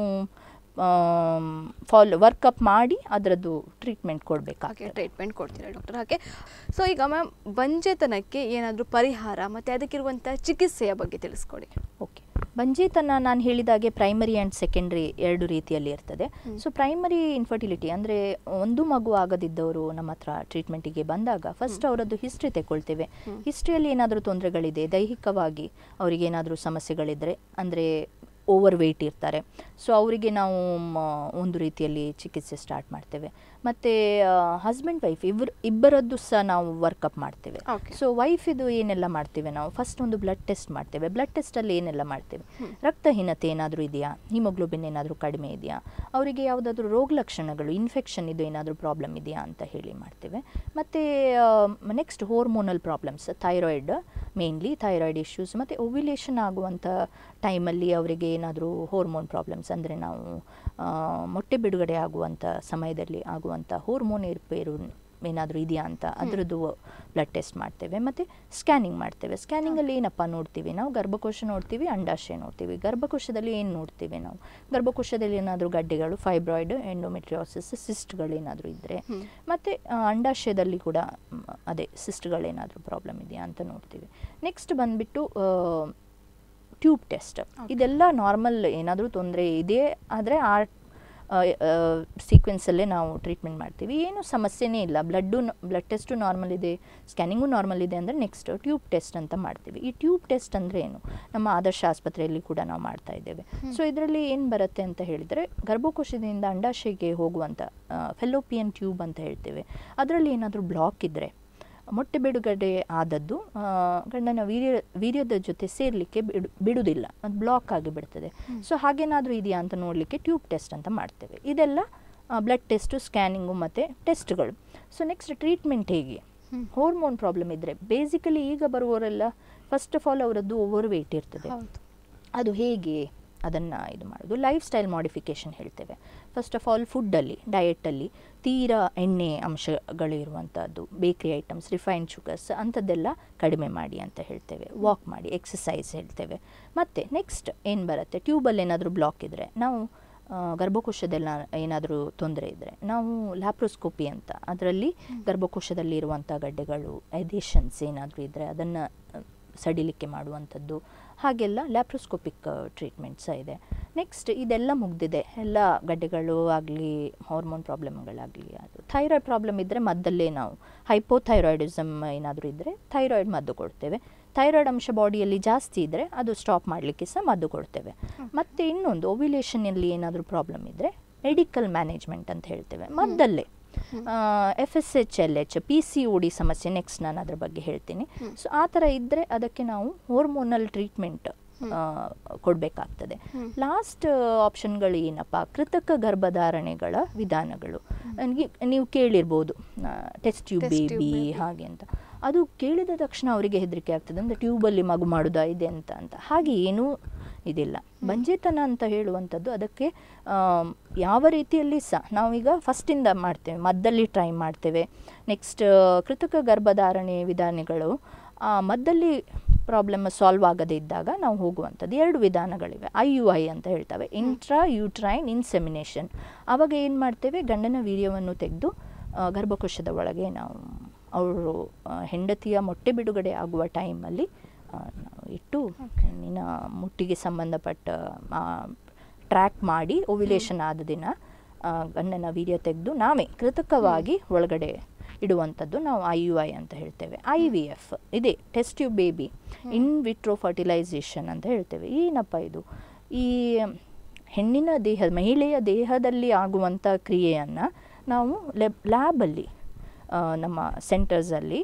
ಫಾಲೋ ವರ್ಕಪ್ ಮಾಡಿ ಅದರದ್ದು ಟ್ರೀಟ್ಮೆಂಟ್ ಹಾಗೆ ಕೊಡಬೇಕಾಗ್ತದೆ ಟ್ರೀಟ್ಮೆಂಟ್ ಕೊಡ್ತೀರಾ ಡಾಕ್ಟರ್ ಹಾಗೆ ಸೊ ಈಗ ಮ್ಯಾಮ್ ಬಂಜೆತನಕ್ಕೆ ಏನಾದರೂ ಪರಿಹಾರ ಮತ್ತು ಅದಕ್ಕಿರುವಂಥ ಚಿಕಿತ್ಸೆಯ ಬಗ್ಗೆ ತಿಳಿಸ್ಕೊಡಿ ಓಕೆ ಬಂಜೇತನ ನಾನು ಹೇಳಿದಾಗೆ ಪ್ರೈಮರಿ ಆ್ಯಂಡ್ ಸೆಕೆಂಡ್ರಿ ಎರಡು ರೀತಿಯಲ್ಲಿ ಇರ್ತದೆ ಸೊ ಪ್ರೈಮರಿ ಇನ್ಫರ್ಟಿಲಿಟಿ ಅಂದರೆ ಒಂದು ಮಗು ಆಗದಿದ್ದವರು ನಮ್ಮ ಹತ್ರ ಟ್ರೀಟ್ಮೆಂಟಿಗೆ ಬಂದಾಗ ಫಸ್ಟ್ ಅವರದ್ದು ಹಿಸ್ಟ್ರಿ ತಗೊಳ್ತೇವೆ ಹಿಸ್ಟ್ರಿಯಲ್ಲಿ ಏನಾದರೂ ತೊಂದರೆಗಳಿದೆ ದೈಹಿಕವಾಗಿ ಅವರಿಗೆ ಏನಾದರೂ ಸಮಸ್ಯೆಗಳಿದ್ದರೆ ಅಂದರೆ ಓವರ್ ವೆಯ್ಟ್ ಇರ್ತಾರೆ ಸೊ ಅವರಿಗೆ ನಾವು ಮ, ಒಂದು ರೀತಿಯಲ್ಲಿ ಚಿಕಿತ್ಸೆ ಸ್ಟಾರ್ಟ್ ಮಾಡ್ತೇವೆ ಮತ್ತು ಹಸ್ಬೆಂಡ್ ವೈಫ್ ಇಬ್ಬರು ಇಬ್ಬರದ್ದು ಸಹ ನಾವು ವರ್ಕಪ್ ಮಾಡ್ತೇವೆ Okay. ಸೊ ವೈಫ್ ಇದು ಏನೆಲ್ಲ ಮಾಡ್ತೇವೆ ನಾವು ಫಸ್ಟ್ ಒಂದು ಬ್ಲಡ್ ಟೆಸ್ಟ್ ಮಾಡ್ತೇವೆ ಬ್ಲಡ್ ಟೆಸ್ಟಲ್ಲಿ ಏನೆಲ್ಲ ಮಾಡ್ತೇವೆ ರಕ್ತಹೀನತೆ ಏನಾದರೂ ಇದೆಯಾ ಹಿಮೋಗ್ಲೋಬಿನ್ ಏನಾದರೂ ಕಡಿಮೆ ಇದೆಯಾ ಅವರಿಗೆ ಯಾವುದಾದ್ರೂ ರೋಗ ಲಕ್ಷಣಗಳು ಇನ್ಫೆಕ್ಷನ್ ಇದು ಏನಾದರೂ ಪ್ರಾಬ್ಲಮ್ ಇದೆಯಾ ಅಂತ ಹೇಳಿ ಮಾಡ್ತೇವೆ ಮತ್ತು next hormonal problems thyroid mainly thyroid issues ಮತ್ತು ಓವ್ಯುಲೇಷನ್ ಆಗುವಂಥ ಟೈಮಲ್ಲಿ ಅವರಿಗೆ ಏನಾದರೂ ಹೋರ್ಮೋನ್ ಪ್ರಾಬ್ಲಮ್ಸ್ ಅಂದರೆ ನಾವು ಆ, ಮೊಟ್ಟೆ ಬಿಡುಗಡೆ ಆಗುವಂಥ ಸಮಯದಲ್ಲಿ ಆಗುವಂಥ ಹೋರ್ಮೋನ್ ಏರುಪೇರು ಏನಾದರೂ ಇದೆಯಾ ಅಂತ ಅದರದ್ದು ಬ್ಲಡ್ ಟೆಸ್ಟ್ ಮಾಡ್ತೇವೆ ಮತ್ತು ಸ್ಕ್ಯಾನಿಂಗ್ ಮಾಡ್ತೇವೆ ಸ್ಕ್ಯಾನಿಂಗಲ್ಲಿ ಏನಪ್ಪ ನೋಡ್ತೀವಿ ನಾವು ಗರ್ಭಕೋಶ ನೋಡ್ತೀವಿ ಅಂಡಾಶಯ ನೋಡ್ತೀವಿ ಗರ್ಭಕೋಶದಲ್ಲಿ ಏನು ನೋಡ್ತೀವಿ ನಾವು ಗರ್ಭಕೋಶದಲ್ಲಿ ಏನಾದರೂ ಗಡ್ಡೆಗಳು ಫೈಬ್ರಾಯ್ಡ್ ಎಂಡೋಮೆಟ್ರಿಯೋಸಿಸ್ ಸಿಸ್ಟ್ಗಳು ಏನಾದರೂ ಇದ್ದರೆ ಮತ್ತು ಅಂಡಾಶಯದಲ್ಲಿ ಕೂಡ ಮ್, ಅದೇ ಸಿಸ್ಟ್ಗಳೇನಾದರೂ ಪ್ರಾಬ್ಲಮ್ ಇದೆಯಾ ಅಂತ ನೋಡ್ತೀವಿ ನೆಕ್ಸ್ಟ್ ಬಂದುಬಿಟ್ಟು ಟ್ಯೂಬ್ ಟೆಸ್ಟ್ ಇದೆಲ್ಲ ನಾರ್ಮಲ್ ಏನಾದರೂ ತೊಂದರೆ ಇದೆ ಆದರೆ ಆ ಸೀಕ್ವೆನ್ಸಲ್ಲೇ ನಾವು ಟ್ರೀಟ್ಮೆಂಟ್ ಮಾಡ್ತೀವಿ ಏನು ಸಮಸ್ಯೆನೇ ಇಲ್ಲ ಬ್ಲಡ್ಡು ಬ್ಲಡ್ ಟೆಸ್ಟು ನಾರ್ಮಲ್ ಇದೆ ಸ್ಕ್ಯಾನಿಂಗು ನಾರ್ಮಲ್ ಇದೆ ಅಂದರೆ ನೆಕ್ಸ್ಟ್ ಟ್ಯೂಬ್ ಟೆಸ್ಟ್ ಅಂತ ಮಾಡ್ತೀವಿ ಈ ಟ್ಯೂಬ್ ಟೆಸ್ಟ್ ಅಂದರೆ ಏನು ನಮ್ಮ ಆದರ್ಶ ಆಸ್ಪತ್ರೆಯಲ್ಲಿ ಕೂಡ ನಾವು ಮಾಡ್ತಾ ಇದ್ದೇವೆ ಸೊ ಇದರಲ್ಲಿ ಏನು ಬರುತ್ತೆ ಅಂತ ಹೇಳಿದರೆ ಗರ್ಭಕೋಶದಿಂದ ಅಂಡಾಶಯಕ್ಕೆ ಹೋಗುವಂಥ ಫೆಲೋಪಿಯನ್ ಟ್ಯೂಬ್ ಅಂತ ಹೇಳ್ತೇವೆ ಅದರಲ್ಲಿ ಏನಾದರೂ ಬ್ಲಾಕ್ ಇದ್ದರೆ ಮೊಟ್ಟೆ ಬಿಡುಗಡೆ ಆದದ್ದು ಆ, ಗಂಡನ ವೀರ್ಯ ವೀರ್ಯದ ಜೊತೆ ಸೇರಲಿಕ್ಕೆ ಬಿಡು ಬಿಡುವುದಿಲ್ಲ ಅದು ಬ್ಲಾಕ್ ಆಗಿ ಬಿಡ್ತದೆ ಸೊ ಹಾಗೇನಾದರೂ ಇದೆಯಾ ಅಂತ ನೋಡಲಿಕ್ಕೆ ಟ್ಯೂಬ್ ಟೆಸ್ಟ್ ಅಂತ ಮಾಡ್ತೇವೆ ಇದೆಲ್ಲ ಬ್ಲಡ್ ಟೆಸ್ಟು ಸ್ಕ್ಯಾನಿಂಗು ಮತ್ತು ಟೆಸ್ಟ್ಗಳು ಸೊ ನೆಕ್ಸ್ಟ್ ಟ್ರೀಟ್ಮೆಂಟ್ ಹೇಗೆ ಹಾರ್ಮೋನ್ ಪ್ರಾಬ್ಲಮ್ ಇದ್ದರೆ ಬೇಸಿಕಲಿ ಈಗ ಬರುವವರೆಲ್ಲ ಫಸ್ಟ್ ಆಫ್ ಆಲ್ ಅವರದ್ದು ಓವರ್ ವೆಯ್ಟ್ ಇರ್ತದೆ ಹೌದು ಅದು ಹೇಗೆ ಅದನ್ನು ಇದು ಮಾಡೋದು ಲೈಫ್ ಸ್ಟೈಲ್ ಮಾಡಿಫಿಕೇಷನ್ ಹೇಳ್ತೇವೆ ಫಸ್ಟ್ ಆಫ್ ಆಲ್ ಫುಡ್ಡಲ್ಲಿ ಡಯೆಟಲ್ಲಿ ತೀರಾ ಎಣ್ಣೆ ಅಂಶಗಳು ಇರುವಂಥದ್ದು ಬೇಕ್ರಿ ಐಟಮ್ಸ್ ರಿಫೈನ್ಡ್ ಶುಗರ್ಸ್ ಅಂಥದ್ದೆಲ್ಲ ಕಡಿಮೆ ಮಾಡಿ ಅಂತ ಹೇಳ್ತೇವೆ ವಾಕ್ ಮಾಡಿ ಎಕ್ಸಸೈಸ್ ಹೇಳ್ತೇವೆ ಮತ್ತು ನೆಕ್ಸ್ಟ್ ಏನು ಬರುತ್ತೆ ಟ್ಯೂಬಲ್ಲಿ ಏನಾದರೂ ಬ್ಲಾಕ್ ಇದ್ದರೆ ನಾವು ಆ, ಗರ್ಭಕೋಶದೆಲ್ಲ ಏನಾದರೂ ತೊಂದರೆ ಇದ್ದರೆ ನಾವು ಲ್ಯಾಪ್ರೋಸ್ಕೋಪಿ ಅಂತ ಅದರಲ್ಲಿ ಗರ್ಭಕೋಶದಲ್ಲಿ ಇರುವಂಥ ಗಡ್ಡೆಗಳು ಎದೇಷನ್ಸ್ ಏನಾದರೂ ಇದ್ದರೆ ಅದನ್ನು ಸಡಿಲಿಕ್ಕೆ ಮಾಡುವಂಥದ್ದು ಹಾಗೆಲ್ಲ ಲ್ಯಾಪ್ರೋಸ್ಕೋಪಿಕ್ ಟ್ರೀಟ್ಮೆಂಟ್ ಸಹ ಇದೆ ನೆಕ್ಸ್ಟ್ ಇದೆಲ್ಲ ಮುಗ್ದಿದೆ ಎಲ್ಲ ಗಡ್ಡೆಗಳು ಆಗಲಿ ಹಾರ್ಮೋನ್ ಪ್ರಾಬ್ಲಮ್ಗಳಾಗಲಿ ಅದು ಥೈರಾಯ್ಡ್ ಪ್ರಾಬ್ಲಮ್ ಇದ್ದರೆ ಮದ್ದಲ್ಲೇ ನಾವು ಹೈಪೋಥೈರಾಯ್ಡಿಸಮ್ ಏನಾದರೂ ಇದ್ದರೆ ಥೈರಾಯ್ಡ್ ಮದ್ದು ಕೊಡ್ತೇವೆ ಥೈರಾಯ್ಡ್ ಅಂಶ ಬಾಡಿಯಲ್ಲಿ ಜಾಸ್ತಿ ಇದ್ದರೆ ಅದು ಸ್ಟಾಪ್ ಮಾಡಲಿಕ್ಕೆ ಸಹ ಮದ್ದು ಕೊಡ್ತೇವೆ ಮತ್ತು ಇನ್ನೊಂದು ಓವ್ಯುಲೇಷನಲ್ಲಿ ಏನಾದರೂ ಪ್ರಾಬ್ಲಮ್ ಇದ್ದರೆ ಮೆಡಿಕಲ್ ಮ್ಯಾನೇಜ್ಮೆಂಟ್ ಅಂತ ಹೇಳ್ತೇವೆ ಮದ್ದಲ್ಲೇ F S H L H P C O D ಸಮಸ್ಯೆ ನೆಕ್ಸ್ಟ್ ನಾನು ಅದ್ರ ಬಗ್ಗೆ ಹೇಳ್ತೀನಿ ಸೊ ಆ ಥರ ಇದ್ದರೆ ಅದಕ್ಕೆ ನಾವು ಹಾರ್ಮೋನಲ್ ಟ್ರೀಟ್ಮೆಂಟ್ ಕೊಡಬೇಕಾಗ್ತದೆ ಲಾಸ್ಟ್ ಆಪ್ಷನ್ಗಳು ಏನಪ್ಪ ಕೃತಕ ಗರ್ಭಧಾರಣೆಗಳ ವಿಧಾನಗಳು ನನಗೆ ನೀವು ಕೇಳಿರ್ಬೋದು test tube Test tube baby baby. ಹಾಗೆ ಅಂತ ಅದು ಕೇಳಿದ ತಕ್ಷಣ ಅವರಿಗೆ ಹೆದರಿಕೆ ಆಗ್ತದೆ ಅಂದರೆ ಟ್ಯೂಬಲ್ಲಿ ಮಗು ಮಾಡೋದಾ ಇದೆ ಅಂತ ಅಂತ ಹಾಗೆ ಏನೂ ಇದಿಲ್ಲ ಬಂಜೆತನ ಅಂತ ಹೇಳುವಂಥದ್ದು ಅದಕ್ಕೆ ಆಮ್, ಯಾವ ರೀತಿಯಲ್ಲಿ ಸಹ ನಾವೀಗ ಫಸ್ಟಿಂದ ಮಾಡ್ತೇವೆ ಮದ್ದಲ್ಲಿ ಟ್ರೈ ಮಾಡ್ತೇವೆ ನೆಕ್ಸ್ಟ್ ಕೃತಕ ಗರ್ಭಧಾರಣೆ ವಿಧಾನಗಳು ಆ ಮದ್ದಲ್ಲಿ ಪ್ರಾಬ್ಲಮ್ ಸಾಲ್ವ್ ಆಗದೇ ಇದ್ದಾಗ ನಾವು ಹೋಗುವಂಥದ್ದು ಎರಡು ವಿಧಾನಗಳಿವೆ ಐ ಯು ಐ ಅಂತ ಹೇಳ್ತವೆ ಇಂಟ್ರಾ ಯೂಟ್ರೈನ್ ಇನ್ಸೆಮಿನೇಷನ್ ಆವಾಗ ಏನು ಮಾಡ್ತೇವೆ ಗಂಡನ ವೀರ್ಯವನ್ನು ತೆಗೆದು ಆ, ಗರ್ಭಕೋಶದ ಒಳಗೆ ನಾವು ಅವರು ಆ, ಹೆಂಡತಿಯ ಮೊಟ್ಟೆ ಬಿಡುಗಡೆ ಆಗುವ ಟೈಮಲ್ಲಿ ಆ, ನಾವು ಇಟ್ಟು ನಿನ್ನ ಮುಟ್ಟಿಗೆ ಸಂಬಂಧಪಟ್ಟ ಟ್ರ್ಯಾಕ್ ಮಾಡಿ ಓವ್ಯುಲೇಷನ್ ಆದ ದಿನ ಆ, ಗಂಡನ ವೀರ್ಯ ತೆಗೆದು ನಾವೇ ಕೃತಕವಾಗಿ ಒಳಗಡೆ ಇಡುವಂಥದ್ದು ನಾವು ಐ ಯು ಐ ಅಂತ ಹೇಳ್ತೇವೆ ಐ ವಿ ಎಫ್ ಇದೆ ಟೆಸ್ಟ್ ಯು ಬೇಬಿ ಇನ್ ವಿಟ್ರೋ ಫರ್ಟಿಲೈಸೇಷನ್ ಅಂತ ಹೇಳ್ತೇವೆ ಏನಪ್ಪ ಇದು ಈ ಹೆಣ್ಣಿನ ದೇಹ ಮಹಿಳೆಯ ದೇಹದಲ್ಲಿ ಆಗುವಂಥ ಕ್ರಿಯೆಯನ್ನು ನಾವು ಲೆಬ್ ಲ್ಯಾಬಲ್ಲಿ ಆ, ನಮ್ಮ ಸೆಂಟರ್ಸಲ್ಲಿ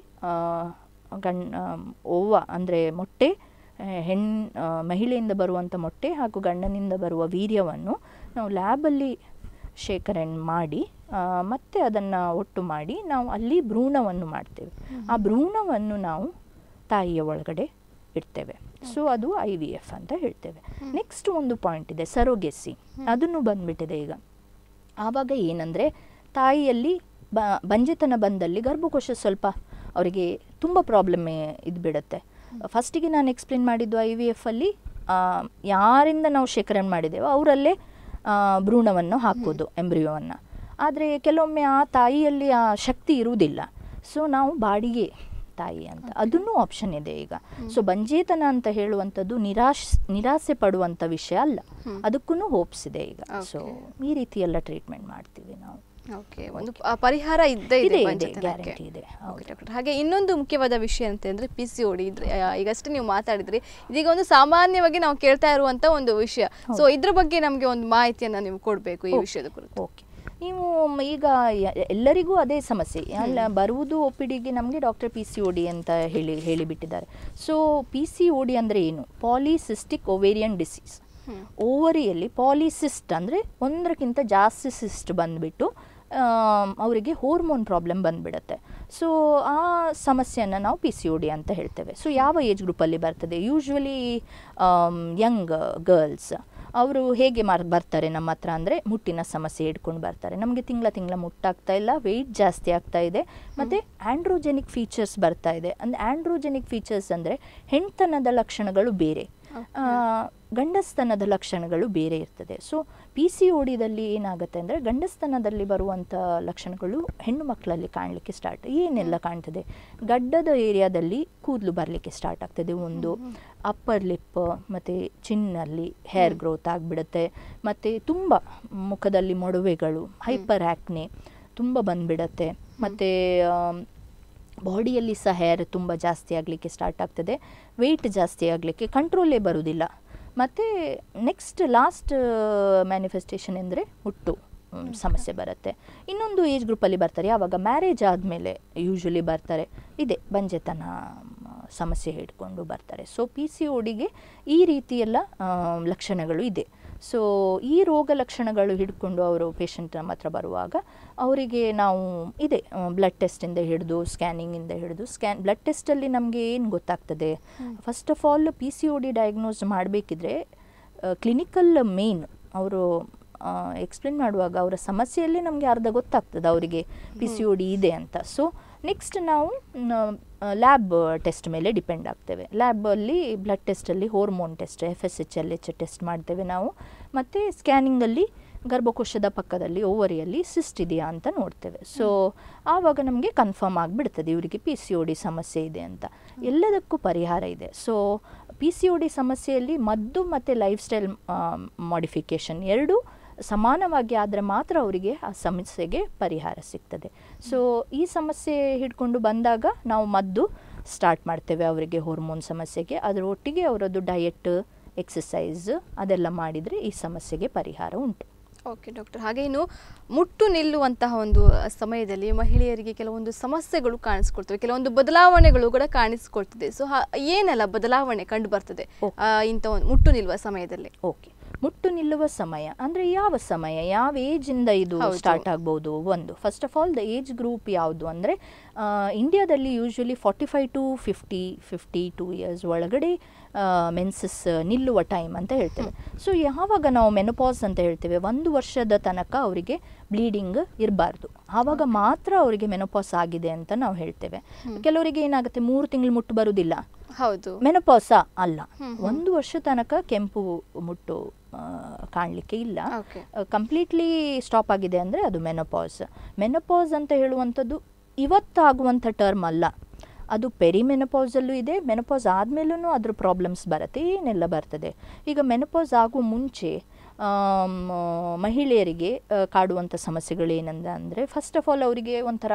ಗಣ್ ಓವ ಅಂದರೆ ಮೊಟ್ಟೆ ಆ, ಹೆಣ್ ಆ, ಮಹಿಳೆಯಿಂದ ಬರುವಂಥ ಮೊಟ್ಟೆ ಹಾಗೂ ಗಂಡನಿಂದ ಬರುವ ವೀರ್ಯವನ್ನು ನಾವು ಲ್ಯಾಬಲ್ಲಿ ಶೇಖರಣೆ ಮಾಡಿ ಆ, ಮತ್ತೆ ಅದನ್ನು ಒಟ್ಟು ಮಾಡಿ ನಾವು ಅಲ್ಲಿ ಭ್ರೂಣವನ್ನು ಮಾಡ್ತೇವೆ ಆ ಭ್ರೂಣವನ್ನು ನಾವು ತಾಯಿಯ ಒಳಗಡೆ ಇಡ್ತೇವೆ ಸೊ ಅದು ಐ ವಿ ಎಫ್ ಅಂತ ಹೇಳ್ತೇವೆ ನೆಕ್ಸ್ಟ್ ಒಂದು ಪಾಯಿಂಟ್ ಇದೆ ಸರೋಗೆಸಿ ಅದನ್ನು ಬಂದ್ಬಿಟ್ಟಿದೆ ಈಗ ಆವಾಗ ಏನಂದರೆ ತಾಯಿಯಲ್ಲಿ ಬ ಬಂಜೆತನ ಬಂದಲ್ಲಿ ಗರ್ಭಕೋಶ ಸ್ವಲ್ಪ ಅವರಿಗೆ ತುಂಬ ಪ್ರಾಬ್ಲಮ್ ಇದು ಬಿಡುತ್ತೆ ಫಸ್ಟಿಗೆ ನಾನು ಎಕ್ಸ್ಪ್ಲೇನ್ ಮಾಡಿದ್ದು ಐ ವಿ ಎಫಲ್ಲಿ ಯಾರಿಂದ ನಾವು ಶೇಖರಣೆ ಮಾಡಿದ್ದೇವೋ ಅವರಲ್ಲೇ ಭ್ರೂಣವನ್ನು ಹಾಕೋದು ಎಂಬ್ರಿಯೋವನ್ನು ಆದರೆ ಕೆಲವೊಮ್ಮೆ ಆ ತಾಯಿಯಲ್ಲಿ ಆ ಶಕ್ತಿ ಇರುವುದಿಲ್ಲ ಸೊ ನಾವು ಬಾಡಿಗೆ ತಾಯಿ ಅಂತ ಅದನ್ನೂ ಆಪ್ಷನ್ ಇದೆ ಈಗ ಸೊ ಬಂಜೇತನ ಅಂತ ಹೇಳುವಂಥದ್ದು ನಿರಾಶ್ ನಿರಾಸೆ ಪಡುವಂಥ ವಿಷಯ ಅಲ್ಲ ಅದಕ್ಕೂ ಹೋಪ್ಸ್ ಇದೆ ಈಗ ಸೊ ಈ ರೀತಿ ಎಲ್ಲ ಟ್ರೀಟ್ಮೆಂಟ್ ಮಾಡ್ತೀವಿ ನಾವು ಓಕೆ ಒಂದು ಆ, ಪರಿಹಾರ ಇದ್ದೇ ಇದೆ ಇದೆ, ಇದೆ, ಪಂಚತನಕ್ಕೆ. guarantee ಇದೆ, Okay, ಹೌದು. doctor. ಹಾಗೆ ಇನ್ನೊಂದು ಮುಖ್ಯವಾದ ವಿಷಯ ಅಂತಂದ್ರೆ ಪಿ ಸಿ ಓಡಿ ಈಗಷ್ಟೇ ನೀವು ಮಾತಾಡಿದ್ರಿ ಇದೀಗ ಒಂದು ಸಾಮಾನ್ಯವಾಗಿ ನಾವು ಕೇಳ್ತಾ ಇರುವಂತ ಒಂದು ವಿಷಯ ಸೊ ಇದ್ರ ಬಗ್ಗೆ ನಮಗೆ ಒಂದು ಮಾಹಿತಿಯನ್ನ ನೀವು ಕೊಡಬೇಕು ಈ ವಿಷಯದ ಕುರಿತು ಓಕೆ ನೀವು ಮ- ಈಗ ಯ- ಎಲ್ಲರಿಗೂ ಅದೇ ಸಮಸ್ಯೆ ಅಲ್ಲ ಬರುವುದು ಒ ಪಿ ಡಿಗೆ ನಮಗೆ doctor P C O D ಅಂತ ಹೇಳಿ ಹೇಳಿಬಿಟ್ಟಿದ್ದಾರೆ so P C O D ಅಂದರೆ ಏನು ಪಾಲಿಸಿಸ್ಟಿಕ್ ಒವೇರಿಯನ್ ಡಿಸೀಸ್ ಓವರಿಯಲ್ಲಿ ಪಾಲಿಸಿಸ್ಟ್ ಅಂದರೆ ಒಂದಕ್ಕಿಂತ ಜಾಸ್ತಿ ಸಿಸ್ಟ್ ಬಂದುಬಿಟ್ಟು ಅವರಿಗೆ ಹಾರ್ಮೋನ್ ಪ್ರಾಬ್ಲಮ್ ಬಂದುಬಿಡುತ್ತೆ ಸೊ ಆ ಸಮಸ್ಯೆಯನ್ನು ನಾವು ಪಿ ಸಿ ಒ ಡಿ ಅಂತ ಹೇಳ್ತೇವೆ ಸೊ ಯಾವ ಏಜ್ ಗ್ರೂಪಲ್ಲಿ ಬರ್ತದೆ ಯೂಶ್ವಲಿ ಯಂಗ್ ಗರ್ಲ್ಸ್ ಅವರು ಹೇಗೆ ಮಾರ್ ಬರ್ತಾರೆ ನಮ್ಮ ಹತ್ರ ಅಂದರೆ ಮುಟ್ಟಿನ ಸಮಸ್ಯೆ ಹಿಡ್ಕೊಂಡು ಬರ್ತಾರೆ ನಮಗೆ ತಿಂಗಳ ತಿಂಗಳ ಮುಟ್ಟಾಗ್ತಾ ಇಲ್ಲ ವೆಯ್ಟ್ ಜಾಸ್ತಿ ಆಗ್ತಾ ಇದೆ ಮತ್ತು ಆ್ಯಂಡ್ರೋಜೆನಿಕ್ ಫೀಚರ್ಸ್ ಬರ್ತಾ ಇದೆ ಅಂದರೆ ಆ್ಯಂಡ್ರೋಜೆನಿಕ್ ಫೀಚರ್ಸ್ ಅಂದರೆ ಹೆಣ್ತನದ ಲಕ್ಷಣಗಳು ಬೇರೆ ಆ, ಗಂಡಸ್ತನದ ಲಕ್ಷಣಗಳು ಬೇರೆ ಇರ್ತದೆ ಸೊ ಪಿ ಸಿ ಓಡಿದಲ್ಲಿ ಏನಾಗುತ್ತೆ ಅಂದರೆ ಗಂಡಸ್ತನದಲ್ಲಿ ಬರುವಂಥ ಲಕ್ಷಣಗಳು ಹೆಣ್ಣು ಮಕ್ಕಳಲ್ಲಿ ಕಾಣಲಿಕ್ಕೆ ಸ್ಟಾರ್ಟ್ ಏನೆಲ್ಲ ಕಾಣ್ತದೆ ಗಡ್ಡದ ಏರಿಯಾದಲ್ಲಿ ಕೂದಲು ಬರಲಿಕ್ಕೆ ಸ್ಟಾರ್ಟ್ ಆಗ್ತದೆ ಒಂದು ಅಪ್ಪರ್ ಲಿಪ್ ಮತ್ತು ಚಿನ್ನಲ್ಲಿ ಹೇರ್ ಗ್ರೋತ್ ಆಗಿಬಿಡುತ್ತೆ ಮತ್ತು ತುಂಬ ಮುಖದಲ್ಲಿ ಮೊಡವೆಗಳು ಹೈಪರ್ ಆ್ಯಕ್ನೆ ತುಂಬ ಬಂದ್ಬಿಡತ್ತೆ ಮತ್ತು ಬಾಡಿಯಲ್ಲಿ ಸಹ ಹೇರ್ ತುಂಬ ಜಾಸ್ತಿ ಆಗಲಿಕ್ಕೆ ಸ್ಟಾರ್ಟ್ ಆಗ್ತದೆ ವೆಯ್ಟ್ ಜಾಸ್ತಿ ಆಗಲಿಕ್ಕೆ ಕಂಟ್ರೋಲೇ ಬರುವುದಿಲ್ಲ ಮತ್ತು ನೆಕ್ಸ್ಟ್ ಲಾಸ್ಟ್ ಮ್ಯಾನಿಫೆಸ್ಟೇಷನ್ ಎಂದರೆ ಹುಟ್ಟು ಮ್, ಸಮಸ್ಯೆ ಬರುತ್ತೆ ಇನ್ನೊಂದು ಏಜ್ ಗ್ರೂಪಲ್ಲಿ ಬರ್ತಾರೆ ಯಾವಾಗ ಮ್ಯಾರೇಜ್ ಆದಮೇಲೆ ಯೂಶ್ವಲಿ ಬರ್ತಾರೆ ಇದೆ ಬಂಜೆತನ ಮ್, ಸಮಸ್ಯೆ ಹಿಡ್ಕೊಂಡು ಬರ್ತಾರೆ ಸೊ ಪಿ ಸಿ ಓಡಿಗೆ ಈ ರೀತಿಯೆಲ್ಲ ಆ, ಲಕ್ಷಣಗಳು ಇದೆ ಸೊ ಈ ರೋಗ ಲಕ್ಷಣಗಳು ಹಿಡ್ಕೊಂಡು ಅವರು ಪೇಷಂಟ್ ನಮ್ಮ ಹತ್ರ ಬರುವಾಗ ಅವರಿಗೆ ನಾವು ಇದೆ ಬ್ಲಡ್ ಟೆಸ್ಟಿಂದ ಹಿಡಿದು ಸ್ಕ್ಯಾನಿಂಗಿಂದ ಹಿಡಿದು ಸ್ಕ್ಯಾನ್ ಬ್ಲಡ್ ಟೆಸ್ಟಲ್ಲಿ ನಮಗೆ ಏನು ಗೊತ್ತಾಗ್ತದೆ first of all P C O D diagnose ಮಾಡಬೇಕಿದ್ರೆ ಕ್ಲಿನಿಕಲ್ ಮೇನ್ ಅವರು ಎಕ್ಸ್ಪ್ಲೇನ್ ಮಾಡುವಾಗ ಅವರ ಸಮಸ್ಯೆಯಲ್ಲಿ ನಮಗೆ ಅರ್ಧ ಗೊತ್ತಾಗ್ತದೆ ಅವರಿಗೆ ಪಿ ಸಿ ಒ ಡಿ ಇದೆ ಅಂತ ಸೊ ನೆಕ್ಸ್ಟ್ ನಾವು ಲ್ಯಾಬ್ ಟೆಸ್ಟ್ ಮೇಲೆ ಡಿಪೆಂಡ್ ಆಗ್ತೇವೆ ಲ್ಯಾಬಲ್ಲಿ ಬ್ಲಡ್ ಟೆಸ್ಟಲ್ಲಿ hormone test F S H L H test ಮಾಡ್ತೇವೆ ನಾವು ಮತ್ತು ಸ್ಕ್ಯಾನಿಂಗಲ್ಲಿ ಗರ್ಭಕೋಶದ ಪಕ್ಕದಲ್ಲಿ ಓವರಿಯಲ್ಲಿ ಸಿಸ್ಟ್ ಇದೆಯಾ ಅಂತ ನೋಡ್ತೇವೆ ಸೊ ಆವಾಗ ನಮಗೆ ಕನ್ಫರ್ಮ್ ಆಗಿಬಿಡ್ತದೆ ಇವರಿಗೆ ಪಿ ಸಿ ಒ ಡಿ ಸಮಸ್ಯೆ ಇದೆ ಅಂತ ಎಲ್ಲದಕ್ಕೂ ಪರಿಹಾರ ಇದೆ so P C O D ಸಮಸ್ಯೆಯಲ್ಲಿ ಮದ್ದು ಮತ್ತು ಲೈಫ್ ಸ್ಟೈಲ್ ಮಾಡಿಫಿಕೇಷನ್ ಎರಡೂ ಸಮಾನವಾಗಿ ಆದರೆ ಮಾತ್ರ ಅವರಿಗೆ ಆ ಸಮಸ್ಯೆಗೆ ಪರಿಹಾರ ಸಿಗ್ತದೆ ಸೊ ಈ ಸಮಸ್ಯೆ ಹಿಡ್ಕೊಂಡು ಬಂದಾಗ ನಾವು ಮದ್ದು ಸ್ಟಾರ್ಟ್ ಮಾಡ್ತೇವೆ ಅವರಿಗೆ ಹಾರ್ಮೋನ್ ಸಮಸ್ಯೆಗೆ ಅದರ ಒಟ್ಟಿಗೆ ಅವರದ್ದು ಡಯಟ್ ಎಕ್ಸಸೈಸ್ ಅದೆಲ್ಲ ಮಾಡಿದರೆ ಈ ಸಮಸ್ಯೆಗೆ ಪರಿಹಾರ ಉಂಟು ಓಕೆ ಡಾಕ್ಟರ್ ಹಾಗೆ ಇನ್ನು ಮುಟ್ಟು ನಿಲ್ಲುವಂತಹ ಒಂದು ಸಮಯದಲ್ಲಿ ಮಹಿಳೆಯರಿಗೆ ಕೆಲವೊಂದು ಸಮಸ್ಯೆಗಳು ಕಾಣಿಸ್ಕೊಳ್ತವೆ ಕೆಲವೊಂದು ಬದಲಾವಣೆಗಳು ಕೂಡ ಕಾಣಿಸ್ಕೊಳ್ತದೆ ಸೊ ಏನೆಲ್ಲ ಬದಲಾವಣೆ ಕಂಡು ಬರ್ತದೆ ಆ, ಇಂಥ ಒಂದು ಮುಟ್ಟು ನಿಲ್ಲುವ ಸಮಯದಲ್ಲಿ ಓಕೆ ಮುಟ್ಟು ನಿಲ್ಲುವ ಸಮಯ ಅಂದರೆ ಯಾವ ಸಮಯ ಯಾವ ಏಜಿಂದ ಇದು ಹೌದು. ಸ್ಟಾರ್ಟ್ ಆಗ್ಬೋದು ಒಂದು first of all the age group ಯಾವುದು ಅಂದರೆ ಇಂಡಿಯಾದಲ್ಲಿ usually forty five to fifty fifty two years ಒಳಗಡೆ ಮೆನ್ಸಸ್ ನಿಲ್ಲುವ ಟೈಮ್ ಅಂತ ಹೇಳ್ತೇವೆ ಸೊ ಯಾವಾಗ ನಾವು ಮೆನೋಪಾಸ್ ಅಂತ ಹೇಳ್ತೇವೆ ಒಂದು ವರ್ಷದ ತನಕ ಅವರಿಗೆ ಬ್ಲೀಡಿಂಗ್ ಇರಬಾರ್ದು ಆವಾಗ ಮಾತ್ರ ಅವರಿಗೆ ಮೆನೋಪಾಸ್ ಆಗಿದೆ ಅಂತ ನಾವು ಹೇಳ್ತೇವೆ ಕೆಲವರಿಗೆ ಏನಾಗುತ್ತೆ ಮೂರು ತಿಂಗಳು ಮುಟ್ಟು ಬರುವುದಿಲ್ಲ ಹೌದು ಮೆನೋಪಾಸ ಅಲ್ಲ ಹ್ಮ್, ಹ್ಮ್. ಒಂದು ವರ್ಷ ತನಕ ಕೆಂಪು ಮುಟ್ಟು ಆ, ಕಾಣಲಿಕ್ಕೆ ಇಲ್ಲ ಓಕೆ ಕಂಪ್ಲೀಟ್ಲಿ ಸ್ಟಾಪ್ ಆಗಿದೆ ಅಂದರೆ ಅದು ಮೆನೋಪಾಸ್ ಮೆನೋಪಾಸ್ ಅಂತ ಹೇಳುವಂಥದ್ದು ಇವತ್ತಾಗುವಂಥ ಟರ್ಮ್ ಅಲ್ಲ ಅದು ಪೆರಿಮೆನಪಾಸಲ್ಲೂ ಇದೆ ಮೆನಪಾಸ್ ಆದಮೇಲೂ ಅದ್ರ ಪ್ರಾಬ್ಲಮ್ಸ್ ಬರುತ್ತೆ ಏನೆಲ್ಲ ಬರ್ತದೆ ಈಗ ಮೆನಪಾಸ್ ಆಗುವ ಮುಂಚೆ ಆಮ್, ಮಹಿಳೆಯರಿಗೆ ಆ, ಕಾಡುವಂಥ ಸಮಸ್ಯೆಗಳೇನಂದ ಅಂದರೆ ಫಸ್ಟ್ ಆಫ್ ಆಲ್ ಅವರಿಗೆ ಒಂಥರ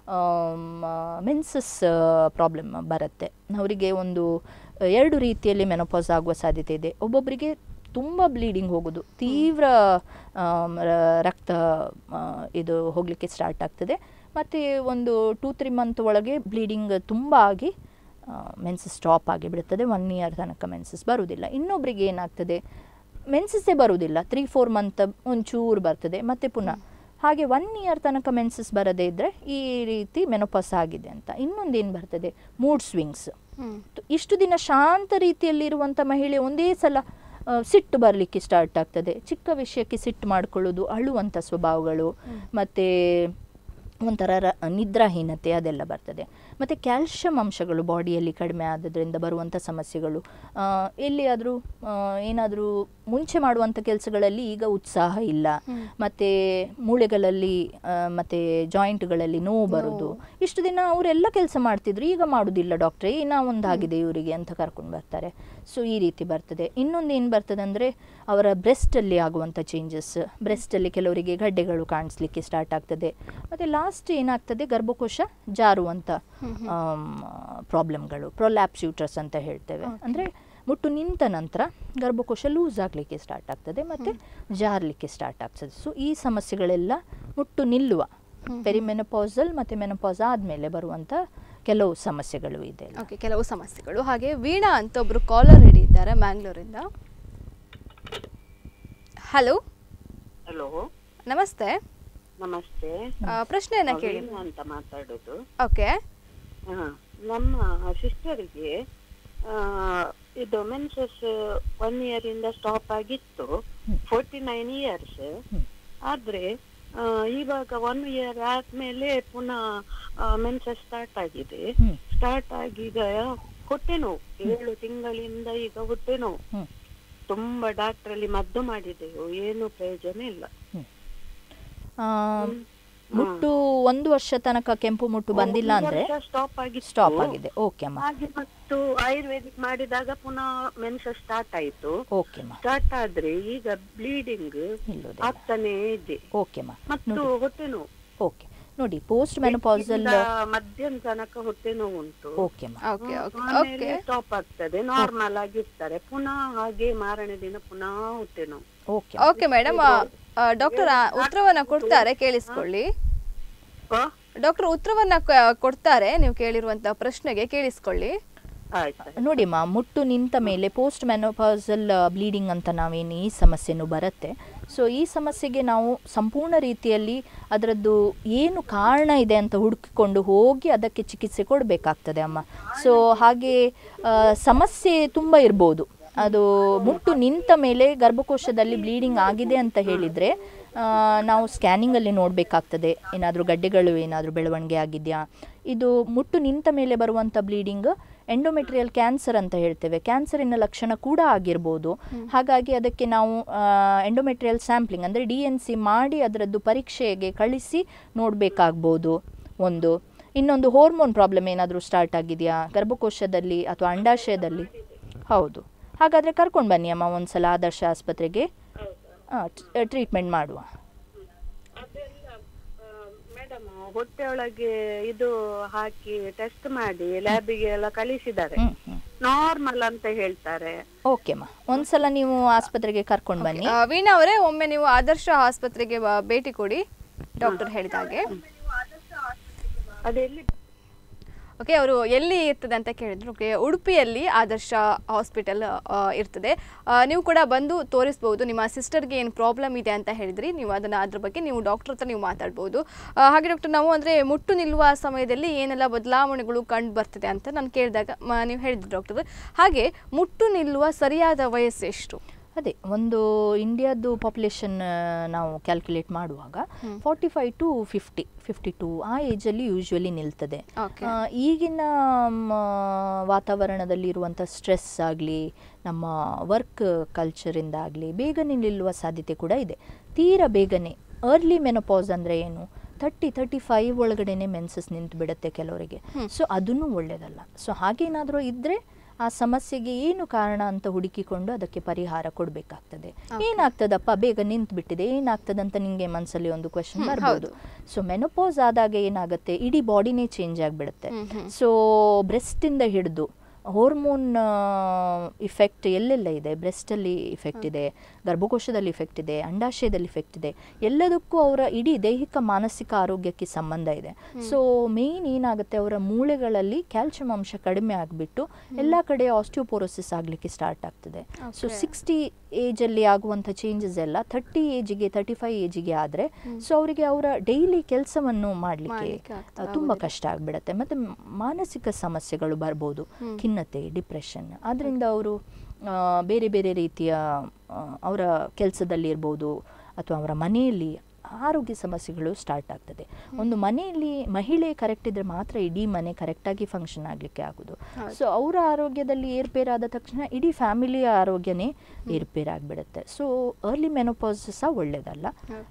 ಮೆನ್ಸಸ್ ಪ್ರಾಬ್ಲಮ್ ಬರುತ್ತೆ ಅವರಿಗೆ ಒಂದು ಎರಡು ರೀತಿಯಲ್ಲಿ ಮೆನಪಾಸ್ ಆಗುವ ಸಾಧ್ಯತೆ ಇದೆ ಒಬ್ಬೊಬ್ಬರಿಗೆ ತುಂಬ ಬ್ಲೀಡಿಂಗ್ ಹೋಗೋದು ತೀವ್ರ ಆಮ್, ರ- ರಕ್ತ ಆ, ಇದು ಹೋಗಲಿಕ್ಕೆ ಸ್ಟಾರ್ಟ್ ಆಗ್ತದೆ ಮತ್ತು ಒಂದು ಟೂ ತ್ರೀ ಮಂತ್ ಒಳಗೆ ಬ್ಲೀಡಿಂಗ್ ತುಂಬ ಆಗಿ ಮೆನ್ಸಸ್ ಸ್ಟಾಪ್ ಆಗಿಬಿಡ್ತದೆ ಒನ್ ಇಯರ್ ತನಕ ಮೆನ್ಸಸ್ ಬರುವುದಿಲ್ಲ ಇನ್ನೊಬ್ಬರಿಗೆ ಏನಾಗ್ತದೆ ಮೆನ್ಸಸ್ಸೇ ಬರುವುದಿಲ್ಲ ತ್ರೀ ಫೋರ್ ಮಂತ್ ಒಂಚೂರು ಬರ್ತದೆ ಮತ್ತೆ ಪುನಃ ಹಾಗೆ ಒನ್ ಇಯರ್ ತನಕ ಮೆನ್ಸಸ್ ಬರದೇ ಇದ್ದರೆ ಈ ರೀತಿ ಮೆನೋಪಾಸ್ ಆಗಿದೆ ಅಂತ ಇನ್ನೊಂದೇನು ಬರ್ತದೆ ಮೂಡ್ ಸ್ವಿಂಗ್ಸ್ ಹ್ಮ್ ತು- ಇಷ್ಟು ದಿನ ಶಾಂತ ರೀತಿಯಲ್ಲಿರುವಂಥ ಮಹಿಳೆ ಒಂದೇ ಸಲ ಆ, ಸಿಟ್ಟು ಬರಲಿಕ್ಕೆ ಸ್ಟಾರ್ಟ್ ಆಗ್ತದೆ ಚಿಕ್ಕ ವಿಷಯಕ್ಕೆ ಸಿಟ್ಟು ಮಾಡ್ಕೊಳ್ಳೋದು ಅಳುವಂಥ ಸ್ವಭಾವಗಳು ಮತ್ತು ಒಂಥರ ರ ನಿದ್ರಾಹೀನತೆ ಅದೆಲ್ಲ ಬರ್ತದೆ ಮತ್ತು ಕ್ಯಾಲ್ಶಿಯಂ ಅಂಶಗಳು ಬಾಡಿಯಲ್ಲಿ ಕಡಿಮೆ ಆದದ್ರಿಂದ ಬರುವಂಥ ಸಮಸ್ಯೆಗಳು ಆ, ಎಲ್ಲಿಯಾದರೂ ಏನಾದರೂ ಮುಂಚೆ ಮಾಡುವಂಥ ಕೆಲಸಗಳಲ್ಲಿ ಈಗ ಉತ್ಸಾಹ ಇಲ್ಲ ಹ್ಮ್. ಮತ್ತು ಮೂಳೆಗಳಲ್ಲಿ ಮತ್ತು ಜಾಯಿಂಟ್ಗಳಲ್ಲಿ ನೋವು ಬರೋದು ಇಷ್ಟು ದಿನ ಅವರೆಲ್ಲ ಕೆಲಸ ಮಾಡ್ತಿದ್ರು ಈಗ ಮಾಡೋದಿಲ್ಲ ಡಾಕ್ಟ್ರೇ ಏನೋ ಒಂದಾಗಿದೆ ಇವರಿಗೆ ಅಂತ ಕರ್ಕೊಂಡು ಬರ್ತಾರೆ ಸೊ ಈ ರೀತಿ ಬರ್ತದೆ ಇನ್ನೊಂದು ಏನು ಬರ್ತದೆ ಅಂದರೆ ಅವರ ಬ್ರೆಸ್ಟಲ್ಲಿ ಆಗುವಂಥ ಚೇಂಜಸ್ ಬ್ರೆಸ್ಟಲ್ಲಿ ಕೆಲವರಿಗೆ ಗಡ್ಡೆಗಳು ಕಾಣಿಸ್ಲಿಕ್ಕೆ ಸ್ಟಾರ್ಟ್ ಆಗ್ತದೆ ಮತ್ತು ಲಾಸ್ಟ್ ಏನಾಗ್ತದೆ ಗರ್ಭಕೋಶ ಜಾರುವಂಥ ಪ್ರಾಬ್ಲಮ್ಗಳು ಪ್ರೊಲ್ಯಾಪ್ಸ್ ಯೂಟ್ರಸ್ ಅಂತ ಹೇಳ್ತೇವೆ ಅಂದರೆ ಮುಟ್ಟು ನಿಂತ ನಂತರ ಗರ್ಭಕೋಶ ಲೂಸ್ ಆಗಲಿಕ್ಕೆ ಸ್ಟಾರ್ಟ್ ಆಗ್ತದೆ ಮತ್ತು ಜಾರಲಿಕ್ಕೆ ಸ್ಟಾರ್ಟ್ ಆಗ್ತದೆ ಸೊ ಈ ಸಮಸ್ಯೆಗಳೆಲ್ಲ ಮುಟ್ಟು ನಿಲ್ಲುವ ಪೆರಿಮೆನಪಾಸಲ್ ಮತ್ತು ಮೆನಪಾಸ್ ಆದಮೇಲೆ ಬರುವಂಥ ಕೆಲವು ಸಮಸ್ಯೆಗಳು ಇದೆ ಓಕೆ ಕೆಲವು ಸಮಸ್ಯೆಗಳು ಹಾಗೆ ವೀಣಾ ಅಂತ ಒಬ್ರು ಕಾಲರ್ ರೆಡಿ ಇದ್ದಾರೆ ಮ್ಯಾಂಗ್ಳೂರಿಂದ ಹಲೋ ಹಲೋ ನಮಸ್ತೆ ನಮಸ್ತೆ ಆ, ಪ್ರಶ್ನೆಯನ್ನ ಕೇಳಿ ವೀಣಾ ಅಂತ ಮಾತಾಡೋದು ಓಕೆ ಹಾ, ನಮ್ಮ ಸಿಸ್ಟರಿಗೆ ಇದು ಮೆನ್ಸಸ್ ಒನ್ ಇಯರ್ ಇಂದ ಸ್ಟಾಪ್ ಆಗಿತ್ತು ಫೋರ್ಟಿ ನೈನ್ ಇಯರ್ಸ್ ಆದ್ರೆ ಆ, ಇವಾಗ ಒನ್ ಇಯರ್ ಆದ್ಮೇಲೆ ಪುನಃ ಮೆನ್ಸಸ್ ಸ್ಟಾರ್ಟ್ ಆಗಿದೆ ಹ್ಮ್. ಸ್ಟಾರ್ಟ್ ಆಗೀಗ ಹೊಟ್ಟೆ ನೋವು ಏಳು ತಿಂಗಳಿಂದ ಈಗ ಹೊಟ್ಟೆ ನೋವು ಹ್ಮ್. ತುಂಬಾ ಡಾಕ್ಟರ್ ಅಲ್ಲಿ ಮದ್ದು ಮಾಡಿದೆವು ಏನು ಪ್ರಯೋಜನ ಇಲ್ಲ ಆ, ಮುಟ್ಟು ಒಂದು ವರ್ಷ ತನಕ ಕೆಂಪು ಮುಟ್ಟು ಬಂದಿಲ್ಲ ಅಂದ್ರೆ ಸ್ಟಾಪ್ ಆಗಿ ಸ್ಟಾಪ್ ಆಗಿದೆ ಓಕೆ ಅಮ್ಮ ಹಾಗೆ ಮತ್ತು ಆಯುರ್ವೇದಿಕ್ ಮಾಡಿದಾಗ ಪುನಃ ಮೆನ್ಸಸ್ ಸ್ಟಾರ್ಟ್ ಆಯ್ತು ಓಕೆ ಅಮ್ಮ ಸ್ಟಾರ್ಟ್ ಆದ್ರೆ ಈಗ ಬ್ಲೀಡಿಂಗ್ ನಿಲ್ಲೋದಿಲ್ಲ ಆಗ್ತಾನೆ ಇದೆ ಓಕೆ ಅಮ್ಮ ಮತ್ತು ಹೊಟ್ಟೆ ನೋವು ಓಕೆ ನೋಡಿ ಪೋಸ್ಟ್ ಮೆನೋಪಾಸಲ್ ಇಂದ ಮಧ್ಯಾಹ್ನ ತನಕ ಹೊಟ್ಟೆ ನೋವು ಉಂಟು ಓಕೆ ಅಮ್ಮ ಓಕೆ ಓಕೆ ಆಮೇಲೆ ಓಕೆ ಸ್ಟಾಪ್ ಆಗ್ತದೆ ನಾರ್ಮಲ್ ಆಗಿರ್ತಾರೆ ಪುನಃ ಹಾಗೆ ಮಾರನೇ ದಿನ ಪುನಃ ಹೊಟ್ಟೆ ನೋವು ಓಕೆ ಓಕೆ ಮೇಡಮ್ ಡಾಕ್ಟರ್ ಉತ್ತರವನ್ನ ಕೊಡ್ತಾರೆ ಕೇಳಿಸ್ಕೊಳ್ಳಿ ಆ? ಡಾಕ್ಟರ್ ಉತ್ತರವನ್ನ ಕ- ಕೊಡ್ತಾರೆ ನೀವು ಕೇಳಿರುವಂತ ಪ್ರಶ್ನೆಗೆ ಕೇಳಿಸ್ಕೊಳ್ಳಿ ಆಯ್ತು ನೋಡಿಮ್ಮ ಮುಟ್ಟು ನಿಂತ ಮೇಲೆ ಪೋಸ್ಟ್ ಮೆನೋಪಾಸಲ್ ಬ್ಲೀಡಿಂಗ್ ಅಂತ ನಾವೇನು ಈ ಸಮಸ್ಯೆನೂ ಬರುತ್ತೆ ಸೊ ಈ ಸಮಸ್ಯೆಗೆ ನಾವು ಸಂಪೂರ್ಣ ರೀತಿಯಲ್ಲಿ ಅದರದ್ದು ಏನು ಕಾರಣ ಇದೆ ಅಂತ ಹುಡುಕಿಕೊಂಡು ಹೋಗಿ ಅದಕ್ಕೆ ಚಿಕಿತ್ಸೆ ಕೊಡಬೇಕಾಗ್ತದೆ ಅಮ್ಮ ಸೊ ಹಾಗೆ ಆ, ಸಮಸ್ಯೆ ತುಂಬ ಇರ್ಬೋದು ಅದು ಮುಟ್ಟು ನಿಂತ ಮೇಲೆ ಗರ್ಭಕೋಶದಲ್ಲಿ ಬ್ಲೀಡಿಂಗ್ ಆಗಿದೆ ಅಂತ ಹೇಳಿದರೆ ನಾವು ಸ್ಕ್ಯಾನಿಂಗಲ್ಲಿ ನೋಡಬೇಕಾಗ್ತದೆ ಏನಾದರೂ ಗಡ್ಡೆಗಳು ಏನಾದರೂ ಬೆಳವಣಿಗೆ ಆಗಿದೆಯಾ ಇದು ಮುಟ್ಟು ನಿಂತ ಮೇಲೆ ಬರುವಂಥ ಬ್ಲೀಡಿಂಗ್ ಎಂಡೋಮೆಟ್ರಿಯಲ್ ಕ್ಯಾನ್ಸರ್ ಅಂತ ಹೇಳ್ತೇವೆ ಕ್ಯಾನ್ಸರಿನ ಲಕ್ಷಣ ಕೂಡ ಆಗಿರ್ಬೋದು ಹಾಗಾಗಿ ಅದಕ್ಕೆ ನಾವು ಎಂಡೋಮೆಟ್ರಿಯಲ್ ಸ್ಯಾಂಪ್ಲಿಂಗ್ ಅಂದರೆ ಡಿ ಎನ್ ಸಿ ಮಾಡಿ ಅದರದ್ದು ಪರೀಕ್ಷೆಗೆ ಕಳಿಸಿ ನೋಡಬೇಕಾಗ್ಬೋದು ಒಂದು ಇನ್ನೊಂದು ಹಾರ್ಮೋನ್ ಪ್ರಾಬ್ಲಮ್ ಏನಾದರೂ ಸ್ಟಾರ್ಟ್ ಆಗಿದೆಯಾ ಗರ್ಭಕೋಶದಲ್ಲಿ ಅಥವಾ ಅಂಡಾಶಯದಲ್ಲಿ ಹೌದು ಹಾಗಾದರೆ ಕರ್ಕೊಂಡು ಬನ್ನಿ ಅಮ್ಮ ಒಂದ್ಸಲ ಆದರ್ಶ ಆಸ್ಪತ್ರೆಗೆ ಟ್ರೀಟ್ಮೆಂಟ್ ಮಾಡುವ ಮೇಡಮ್ ಹೊಟ್ಟೆ ಒಳಗೆ ಇದು ಹಾಕಿ ಟೆಸ್ಟ್ ಮಾಡಿ ಲ್ಯಾಬಿಗೆ ಎಲ್ಲ ಕಳಿಸಿದ್ದಾರೆ ಹ್ಞೂ ಹ್ಞೂ ನಾರ್ಮಲ್ ಅಂತ ಹೇಳ್ತಾರೆ ಓಕೆ ಅಮ್ಮ ಒಂದ್ಸಲ ನೀವು ಆಸ್ಪತ್ರೆಗೆ ಕರ್ಕೊಂಡು ಬನ್ನಿ ಆ, ವೀಣಾ ಅವರೇ ಒಮ್ಮೆ ನೀವು ಆದರ್ಶ ಆಸ್ಪತ್ರೆಗೆ ಬ- ಭೇಟಿ ಕೊಡಿ ಡಾಕ್ಟರ್ ಹೇಳಿದ ಹಾಗೆ ಅದೆಲ್ಲಿ ಓಕೆ ಅವರು ಎಲ್ಲಿ ಇರ್ತದೆ ಅಂತ ಕೇಳಿದ್ರು ಓಕೆ ಉಡುಪಿಯಲ್ಲಿ ಆದರ್ಶ ಹಾಸ್ಪಿಟಲ್ ಇರ್ತದೆ ಆ, ನೀವು ಕೂಡ ಬಂದು ತೋರಿಸ್ಬೋದು ನಿಮ್ಮ ಸಿಸ್ಟರ್ಗೆ ಏನು ಪ್ರಾಬ್ಲಮ್ ಇದೆ ಅಂತ ಹೇಳಿದ್ರಿ ನೀವು ಅದನ್ನು ಅದ್ರ ಬಗ್ಗೆ ನೀವು ಡಾಕ್ಟರ್ ಹತ್ರ ನೀವು ಮಾತಾಡ್ಬೋದು ಆ, ಹಾಗೆ ಡಾಕ್ಟರ್ ನಾವು ಅಂದರೆ ಮುಟ್ಟು ನಿಲ್ಲುವ ಸಮಯದಲ್ಲಿ ಏನೆಲ್ಲ ಬದಲಾವಣೆಗಳು ಕಂಡು ಬರ್ತದೆ ಅಂತ ನಾನು ಕೇಳಿದಾಗ ಮ- ನೀವು ಹೇಳಿದ್ರಿ ಡಾಕ್ಟರ್ ಹಾಗೆ ಮುಟ್ಟು ನಿಲ್ಲುವ ಸರಿಯಾದ ವಯಸ್ಸು ಎಷ್ಟು ಅದೇ ಒಂದು ಇಂಡಿಯಾದ್ದು ಪಾಪ್ಯುಲೇಷನ್ ನಾವು ಕ್ಯಾಲ್ಕುಲೇಟ್ ಮಾಡುವಾಗ forty five to fifty fifty two ಆ ಏಜಲ್ಲಿ ಯೂಶ್ವಲಿ ನಿಲ್ತದೆ Okay. ಆ, ಈಗಿನ ಮ, ವಾತಾವರಣದಲ್ಲಿ ಇರುವಂಥ ಸ್ಟ್ರೆಸ್ ಆಗಲಿ ನಮ್ಮ ವರ್ಕ್ ಕಲ್ಚರಿಂದ ಆಗಲಿ ಬೇಗನೆ ನಿಲ್ಲುವ ಸಾಧ್ಯತೆ ಕೂಡ ಇದೆ ತೀರಾ ಬೇಗನೆ ಅರ್ಲಿ ಮೆನೋಪಾಸ್ ಅಂದರೆ ಏನು ತರ್ಟಿ ತರ್ಟಿ ಫೈವ್ ಒಳಗಡೆನೆ ಮೆನ್ಸಸ್ ನಿಂತು ಬಿಡುತ್ತೆ ಕೆಲವರಿಗೆ ಸೊ ಅದನ್ನು ಒಳ್ಳೆಯದಲ್ಲ ಸೊ ಹಾಗೇನಾದರೂ ಇದ್ದರೆ ಆ ಸಮಸ್ಯೆಗೆ ಏನು ಕಾರಣ ಅಂತ ಹುಡುಕಿಕೊಂಡು ಅದಕ್ಕೆ ಪರಿಹಾರ ಕೊಡಬೇಕಾಗ್ತದೆ ಏನಾಗ್ತದಪ್ಪ ಬೇಗ ನಿಂತು ಬಿಟ್ಟಿದೆ ಏನಾಗ್ತದಂತ ನಿಮಗೆ ಮನಸ್ಸಲ್ಲಿ ಒಂದು ಕ್ವೆಶನ್ ಬರ್ಬೋದು ಸೊ ಮೆನೋಪಾಸ್ ಆದಾಗ ಏನಾಗುತ್ತೆ ಇಡೀ ಬಾಡಿನೇ ಚೇಂಜ್ ಆಗಿಬಿಡುತ್ತೆ ಸೊ ಬ್ರೆಸ್ಟಿಂದ ಹಿಡಿದು ಹಾರ್ಮೋನ್ ಇಫೆಕ್ಟ್ ಎಲ್ಲೆಲ್ಲ ಇದೆ ಬ್ರೆಸ್ಟಲ್ಲಿ ಇಫೆಕ್ಟ್ ಇದೆ ಗರ್ಭಕೋಶದಲ್ಲಿ ಇಫೆಕ್ಟ್ ಇದೆ ಅಂಡಾಶಯದಲ್ಲಿ ಇಫೆಕ್ಟ್ ಇದೆ ಎಲ್ಲದಕ್ಕೂ ಅವರ ಇಡೀ ದೈಹಿಕ ಮಾನಸಿಕ ಆರೋಗ್ಯಕ್ಕೆ ಸಂಬಂಧ ಇದೆ ಸೊ ಮೇಯ್ನ್ ಏನಾಗುತ್ತೆ ಅವರ ಮೂಳೆಗಳಲ್ಲಿ ಕ್ಯಾಲ್ಸಿಯಂ ಅಂಶ ಕಡಿಮೆ ಆಗಿಬಿಟ್ಟು ಎಲ್ಲ ಕಡೆ ಆಸ್ಟಿಯೋಪೋರೋಸಿಸ್ ಆಗಲಿಕ್ಕೆ ಸ್ಟಾರ್ಟ್ ಆಗ್ತದೆ ಸೊ ಸಿಕ್ಸ್ಟಿ ಏಜಲ್ಲಿ ಆಗುವಂಥ ಚೇಂಜಸ್ ಎಲ್ಲ ಥರ್ಟಿ ಏಜಿಗೆ ತರ್ಟಿ ಫೈವ್ ಏಜಿಗೆ ಆದರೆ ಸೊ ಅವರಿಗೆ ಅವರ ಡೈಲಿ ಕೆಲಸವನ್ನು ಮಾಡಲಿಕ್ಕೆ ಮಾಡ್ಲಿಕ್ಕೆ ಆಗ್ತಾ ತುಂಬ ಕಷ್ಟ ಆಗಿಬಿಡತ್ತೆ ಮತ್ತು ಮಾನಸಿಕ ಸಮಸ್ಯೆಗಳು ಬರ್ಬೋದು ಖಿನ್ನತೆ ಡಿಪ್ರೆಷನ್ ಅದರಿಂದ ಅವರು ಬೇರೆ ಬೇರೆ ರೀತಿಯ ಆ, ಅವರ ಕೆಲಸದಲ್ಲಿ ಇರ್ಬೋದು ಅಥವಾ ಅವರ ಮನೆಯಲ್ಲಿ ಆರೋಗ್ಯ ಸಮಸ್ಯೆಗಳು ಸ್ಟಾರ್ಟ್ ಆಗ್ತದೆ ಒಂದು ಮನೆಯಲ್ಲಿ ಮಹಿಳೆ ಕರೆಕ್ಟ್ ಇದ್ರೆ ಮಾತ್ರ ಇಡೀ ಮನೆ ಕರೆಕ್ಟಾಗಿ ಫಂಕ್ಷನ್ ಆಗಲಿಕ್ಕೆ ಆಗೋದು ಸೊ ಅವರ ಆರೋಗ್ಯದಲ್ಲಿ ಏರ್ಪೇರಾದ ತಕ್ಷಣ ಇಡೀ ಫ್ಯಾಮಿಲಿಯ ಆರೋಗ್ಯನೇ ಏರ್ಪೇರಾಗ್ಬಿಡುತ್ತೆ ಸೊ ಅರ್ಲಿ ಮೆನೋಪಾಸ್ ಸಹ ಒಳ್ಳೆಯದಲ್ಲ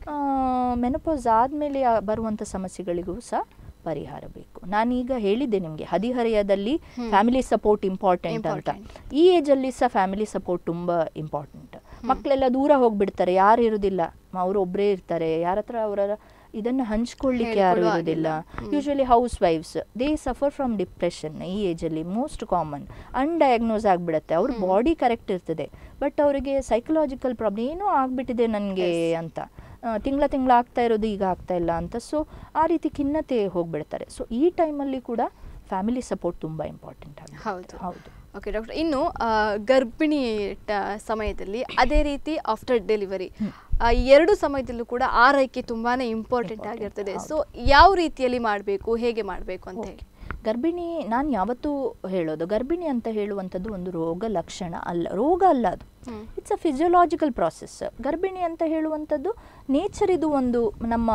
ಮೆನೋಪಾಸ್ ಆದಮೇಲೆ ಬರುವಂಥ ಸಮಸ್ಯೆಗಳಿಗೂ ಸಹ ಪರಿಹಾರ ಬೇಕು ನಾನೀಗ ಹೇಳಿದ್ದೆ ನಿಮಗೆ ಹದಿಹರೆಯದಲ್ಲಿ ಫ್ಯಾಮಿಲಿ ಸಪೋರ್ಟ್ ಇಂಪಾರ್ಟೆಂಟ್ ಅಂತ ಈ ಏಜಲ್ಲಿ ಸಹ ಫ್ಯಾಮಿಲಿ ಸಪೋರ್ಟ್ ತುಂಬ ಇಂಪಾರ್ಟೆಂಟ್ ಮಕ್ಕಳೆಲ್ಲ ದೂರ ಹೋಗ್ಬಿಡ್ತಾರೆ ಯಾರು ಇರುವುದಿಲ್ಲ ಅವರು ಒಬ್ಬರೇ ಇರ್ತಾರೆ ಯಾರ ಹತ್ರ ಅವರ ಇದನ್ನು ಹಂಚ್ಕೊಳ್ಳಿಕ್ಕೆ ಯಾರು ಇರೋದಿಲ್ಲ ಯೂಶಲಿ ಹೌಸ್ ವೈಫ್ಸ್ ದೇ ಸಫರ್ ಫ್ರಮ್ ಡಿಪ್ರೆಷನ್ ಈ ಏಜಲ್ಲಿ ಮೋಸ್ಟ್ ಕಾಮನ್ ಅನ್ಡಯಾಗ್ನೋಸ್ ಆಗಿಬಿಡುತ್ತೆ ಅವ್ರ ಬಾಡಿ ಕರೆಕ್ಟ್ ಇರ್ತದೆ ಬಟ್ ಅವರಿಗೆ ಸೈಕಲಾಜಿಕಲ್ ಪ್ರಾಬ್ಲಮ್ ಏನೋ ಆಗಿಬಿಟ್ಟಿದೆ ನನಗೆ ಅಂತ ತಿಂಗಳ ತಿಂಗಳ ಆಗ್ತಾ ಇರೋದು ಈಗ ಆಗ್ತಾ ಇಲ್ಲ ಅಂತ ಸೊ ಆ ರೀತಿ ಖಿನ್ನತೆ ಹೋಗ್ಬಿಡ್ತಾರೆ ಸೊ ಈ ಟೈಮಲ್ಲಿ ಕೂಡ ಫ್ಯಾಮಿಲಿ ಸಪೋರ್ಟ್ ತುಂಬ ಇಂಪಾರ್ಟೆಂಟ್ ಆಗುತ್ತೆ ಹೌದು. ಹೌದು ಓಕೆ ಡಾಕ್ಟರ್ ಇನ್ನು ಆ, ಗರ್ಭಿಣಿ ಟ- ಸಮಯದಲ್ಲಿ ಅದೇ ರೀತಿ ಆಫ್ಟರ್ ಡೆಲಿವರಿ ಎರಡು ಸಮಯದಲ್ಲೂ ಕೂಡ ಆರೈಕೆ ತುಂಬಾನೇ ಇಂಪಾರ್ಟೆಂಟ್ ಆಗಿರ್ತದೆ ಸೊ ಯಾವ ರೀತಿಯಲ್ಲಿ ಮಾಡಬೇಕು ಹೇಗೆ ಮಾಡಬೇಕು ಅಂತ ಹೇಳಿ ಗರ್ಭಿಣಿ ನಾನು ಯಾವತ್ತೂ ಹೇಳೋದು ಗರ್ಭಿಣಿ ಅಂತ ಹೇಳುವಂಥದ್ದು ಒಂದು ರೋಗ ಲಕ್ಷಣ ಅಲ್ಲ ರೋಗ ಅಲ್ಲ ಅದು ಇಟ್ಸ್ ಅ ಫಿಸಿಯೋಲಾಜಿಕಲ್ ಪ್ರಾಸೆಸ್ ಗರ್ಭಿಣಿ ಅಂತ ಹೇಳುವಂಥದ್ದು ನೇಚರ್ ಇದು ಒಂದು ನಮ್ಮ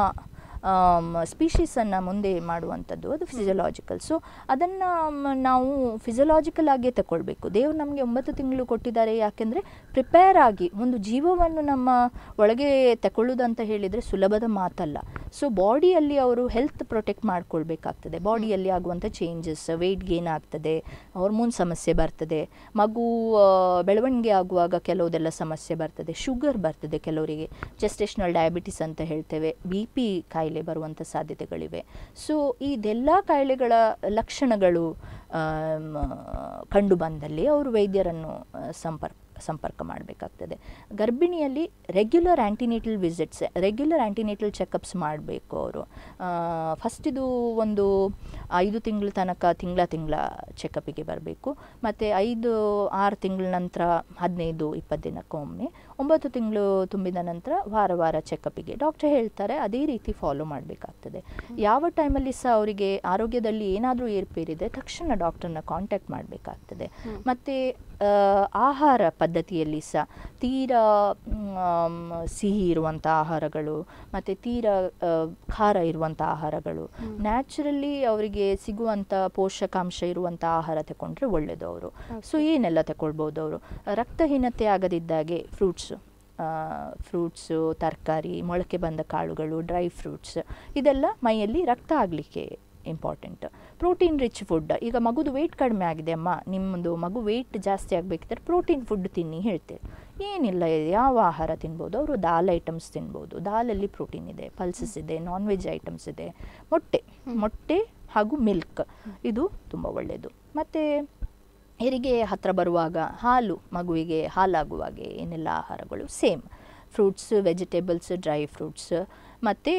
ಸ್ಪೀಷೀಸನ್ನು ಮುಂದೆ ಮಾಡುವಂಥದ್ದು ಅದು ಫಿಸಿಯೋಲಾಜಿಕಲ್ ಸೊ ಅದನ್ನು ನಾವು ಫಿಸಿಯೋಲಾಜಿಕಲ್ ಆಗಿಯೇ ತಗೊಳ್ಬೇಕು ದೇವರು ನಮಗೆ ಒಂಬತ್ತು ತಿಂಗಳು ಕೊಟ್ಟಿದ್ದಾರೆ ಯಾಕೆಂದರೆ ಪ್ರಿಪೇರ್ ಆಗಿ ಒಂದು ಜೀವವನ್ನು ನಮ್ಮ ಒಳಗೆ ತಗೊಳ್ಳೋದಂತ ಹೇಳಿದರೆ ಸುಲಭದ ಮಾತಲ್ಲ ಸೊ ಬಾಡಿಯಲ್ಲಿ ಅವರು ಹೆಲ್ತ್ ಪ್ರೊಟೆಕ್ಟ್ ಮಾಡ್ಕೊಳ್ಬೇಕಾಗ್ತದೆ ಬಾಡಿಯಲ್ಲಿ ಆಗುವಂಥ ಚೇಂಜಸ್ ವೆಯ್ಟ್ ಗೇನ್ ಆಗ್ತದೆ ಹಾರ್ಮೋನ್ ಸಮಸ್ಯೆ ಬರ್ತದೆ ಮಗು ಆ, ಬೆಳವಣಿಗೆ ಆಗುವಾಗ ಕೆಲವುದೆಲ್ಲ ಸಮಸ್ಯೆ ಬರ್ತದೆ ಶುಗರ್ ಬರ್ತದೆ ಕೆಲವರಿಗೆ ಜೆಸ್ಟೇಷನಲ್ ಡಯಾಬಿಟಿಸ್ ಅಂತ ಹೇಳ್ತೇವೆ ಬಿ ಪಿ ಕಾಯಿಲೆ ಬರುವಂಥ ಸಾಧ್ಯತೆಗಳಿವೆ ಸೊ ಇದೆಲ್ಲ ಕಾಯಿಲೆಗಳ ಲಕ್ಷಣಗಳು ಆಮ್, ಕಂಡು ಬಂದಲ್ಲಿ ಅವರು ವೈದ್ಯರನ್ನು ಆ, ಸಂಪರ್ಕ ಸಂಪರ್ಕ ಮಾಡಬೇಕಾಗ್ತದೆ ಗರ್ಭಿಣಿಯಲ್ಲಿ regular antenatal visits regular antenatal checkups ಮಾಡಬೇಕು ಅವರು ಫಸ್ಟ್ ಇದು ಒಂದು ಐದು ತಿಂಗಳ ತನಕ ತಿಂಗಳ ತಿಂಗಳ ಚೆಕಪ್ಪಿಗೆ ಬರಬೇಕು ಮತ್ತು ಐದು ಆರು ತಿಂಗಳ ನಂತರ ಹದಿನೈದು ಇಪ್ಪತ್ತು ದಿನಕ್ಕೊಮ್ಮೆ ಒಂಬತ್ತು ತಿಂಗಳು ತುಂಬಿದ ನಂತರ ವಾರ ವಾರ ಚೆಕಪ್ಪಿಗೆ ಡಾಕ್ಟರ್ ಹೇಳ್ತಾರೆ ಅದೇ ರೀತಿ ಫಾಲೋ ಮಾಡಬೇಕಾಗ್ತದೆ ಯಾವ ಟೈಮಲ್ಲಿ ಸಹ ಅವರಿಗೆ ಆರೋಗ್ಯದಲ್ಲಿ ಏನಾದರೂ ಏರ್ಪೇರಿದೆ ತಕ್ಷಣ ಡಾಕ್ಟರ್ನ ಕಾಂಟ್ಯಾಕ್ಟ್ ಮಾಡಬೇಕಾಗ್ತದೆ ಮತ್ತು ಆಹಾರ ಪದ್ಧತಿಯಲ್ಲಿ ಸಹ ತೀರಾ ಮ್, ಸಿಹಿ ಇರುವಂಥ ಆಹಾರಗಳು ಮತ್ತು ತೀರಾ ಆ, ಖಾರ ಇರುವಂಥ ಆಹಾರಗಳು ನ್ಯಾಚುರಲಿ ಅವರಿಗೆ ಸಿಗುವಂಥ ಪೋಷಕಾಂಶ ಇರುವಂಥ ಆಹಾರ ತಗೊಂಡ್ರೆ ಒಳ್ಳೆಯದು ಅವರು ಸೊ ಏನೆಲ್ಲ ತಗೊಳ್ಬೋದು ಅವರು ರಕ್ತಹೀನತೆ ಆಗದಿದ್ದಾಗೆ ಫ್ರೂಟ್ಸು ಫ್ರೂಟ್ಸು ತರಕಾರಿ ಮೊಳಕೆ ಬಂದ ಕಾಳುಗಳು ಡ್ರೈ ಫ್ರೂಟ್ಸ್ ಇದೆಲ್ಲ ಮೈಯಲ್ಲಿ ರಕ್ತ ಆಗಲಿಕ್ಕೆ ಇಂಪಾರ್ಟೆಂಟ್ ಪ್ರೋಟೀನ್ ರಿಚ್ ಫುಡ್ ಈಗ ಮಗುದು ವೆಯ್ಟ್ ಕಡಿಮೆ ಆಗಿದೆ ಅಮ್ಮ ನಿಮ್ಮದು ಮಗು ವೆಯ್ಟ್ ಜಾಸ್ತಿ ಆಗಬೇಕಿದ್ರೆ ಪ್ರೋಟೀನ್ ಫುಡ್ ತಿನ್ನಿ ಹೇಳ್ತೇವೆ ಏನಿಲ್ಲ ಯಾವ ಆಹಾರ ತಿನ್ಬೋದು ಅವರು ದಾಲ್ ಐಟಮ್ಸ್ ತಿನ್ಬೋದು ದಾಲಲ್ಲಿ ಪ್ರೋಟೀನ್ ಇದೆ ಪಲ್ಸಸ್ ಇದೆ ನಾನ್ ವೆಜ್ ಐಟಮ್ಸ್ ಇದೆ ಮೊಟ್ಟೆ ಮೊಟ್ಟೆ ಹಾಗೂ ಮಿಲ್ಕ್ ಇದು ತುಂಬ ಒಳ್ಳೆಯದು ಮತ್ತು ಹೆರಿಗೆ ಹತ್ತಿರ ಬರುವಾಗ ಹಾಲು ಮಗುವಿಗೆ ಹಾಲಾಗುವಾಗೆ ಏನೆಲ್ಲ ಆಹಾರಗಳು same fruits vegetables dry fruits ಮತ್ತು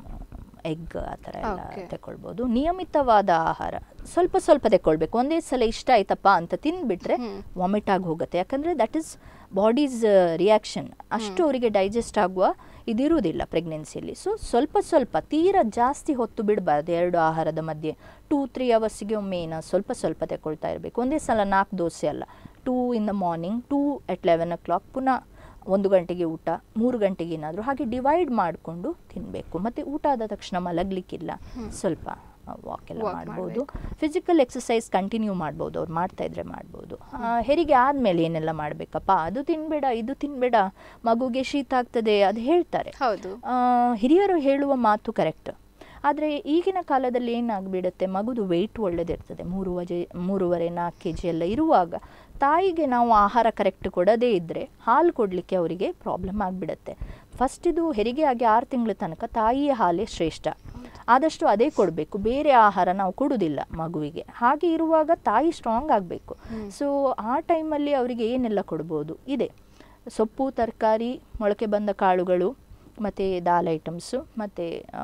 ಎಗ್ ಆ ಥರ ಎಲ್ಲ Okay. ತಗೊಳ್ಬೋದು ನಿಯಮಿತವಾದ ಆಹಾರ ಸ್ವಲ್ಪ ಸ್ವಲ್ಪ ತಗೊಳ್ಬೇಕು ಒಂದೇ ಸಲ ಇಷ್ಟ ಆಯ್ತಪ್ಪ ಅಂತ ತಿಂದ್ಬಿಟ್ರೆ ವಾಮಿಟ್ ಆಗಿ ಹೋಗುತ್ತೆ ಯಾಕಂದರೆ ದಟ್ ಈಸ್ ಬಾಡೀಸ್ ರಿಯಾಕ್ಷನ್ ಅಷ್ಟು ಅವರಿಗೆ ಡೈಜೆಸ್ಟ್ ಆಗುವ ಇದಿರುವುದಿಲ್ಲ ಪ್ರೆಗ್ನೆನ್ಸಿಯಲ್ಲಿ ಸೊ ಸ್ವಲ್ಪ ಸ್ವಲ್ಪ ತೀರಾ ಜಾಸ್ತಿ ಹೊತ್ತು ಬಿಡಬಾರ್ದು ಎರಡು ಆಹಾರದ ಮಧ್ಯೆ ಟೂ ತ್ರೀ ಅವರ್ಸಿಗೆ ಒಮ್ಮೆ ಏನೋ ಸ್ವಲ್ಪ ಸ್ವಲ್ಪ ತಗೊಳ್ತಾ ಇರಬೇಕು ಒಂದೇ ಸಲ ನಾಲ್ಕು ದೋಸೆ ಅಲ್ಲ two in the morning two at eleven o'clock ಪುನಃ ಒಂದು ಗಂಟೆಗೆ ಊಟ ಮೂರು ಗಂಟೆಗೆ ಏನಾದರೂ ಹಾಗೆ ಡಿವೈಡ್ ಮಾಡಿಕೊಂಡು ತಿನ್ನಬೇಕು ಮತ್ತು ಊಟ ಆದ ತಕ್ಷಣ ಮಲಗಲಿಕ್ಕಿಲ್ಲ ಸ್ವಲ್ಪ ವಾಕ್ ಎಲ್ಲ Walk ಮಾಡ್ಬೋದು ಫಿಸಿಕಲ್ ಎಕ್ಸಸೈಸ್ ಕಂಟಿನ್ಯೂ ಮಾಡ್ಬೋದು ಅವ್ರು ಮಾಡ್ತಾ ಇದ್ರೆ ಮಾಡ್ಬೋದು ಆ, ಹೆರಿಗೆ ಆದಮೇಲೆ ಏನೆಲ್ಲ ಮಾಡಬೇಕಪ್ಪ ಅದು ತಿನ್ಬೇಡ ಇದು ತಿನ್ಬೇಡ ಮಗುಗೆ ಶೀತ ಆಗ್ತದೆ ಅದು ಹೇಳ್ತಾರೆ ಹೌದು ಆ, ಹಿರಿಯರು ಹೇಳುವ ಮಾತು ಕರೆಕ್ಟ್ ಆದರೆ ಈಗಿನ ಕಾಲದಲ್ಲಿ ಏನಾಗ್ಬಿಡುತ್ತೆ ಮಗುದು ವೆಯ್ಟ್ ಒಳ್ಳೆದಿರ್ತದೆ ಮೂರುವರೆ ಮೂರುವರೆ ನಾಲ್ಕು ಕೆ ಜಿ ಎಲ್ಲ ಇರುವಾಗ ತಾಯಿಗೆ ನಾವು ಆಹಾರ ಕರೆಕ್ಟ್ ಕೊಡದೇ ಇದ್ದರೆ ಹಾಲು ಕೊಡಲಿಕ್ಕೆ ಅವರಿಗೆ ಪ್ರಾಬ್ಲಮ್ ಆಗಿಬಿಡುತ್ತೆ ಫಸ್ಟ್ ಇದು ಹೆರಿಗೆ ಆಗಿ ಆರು ತಿಂಗಳ ತನಕ ತಾಯಿಯ ಹಾಲೇ ಶ್ರೇಷ್ಠ ಆದಷ್ಟು ಅದೇ ಕೊಡಬೇಕು ಬೇರೆ ಆಹಾರ ನಾವು ಕೊಡುವುದಿಲ್ಲ ಮಗುವಿಗೆ ಹಾಗೆ ಇರುವಾಗ ತಾಯಿ ಸ್ಟ್ರಾಂಗ್ ಆಗಬೇಕು ಸೊ ಆ ಟೈಮಲ್ಲಿ ಅವರಿಗೆ ಏನೆಲ್ಲ ಕೊಡ್ಬೋದು ಇದೆ ಸೊಪ್ಪು ತರಕಾರಿ ಮೊಳಕೆ ಬಂದ ಕಾಳುಗಳು ಮತ್ತು ದಾಲ್ ಐಟಮ್ಸು ಮತ್ತು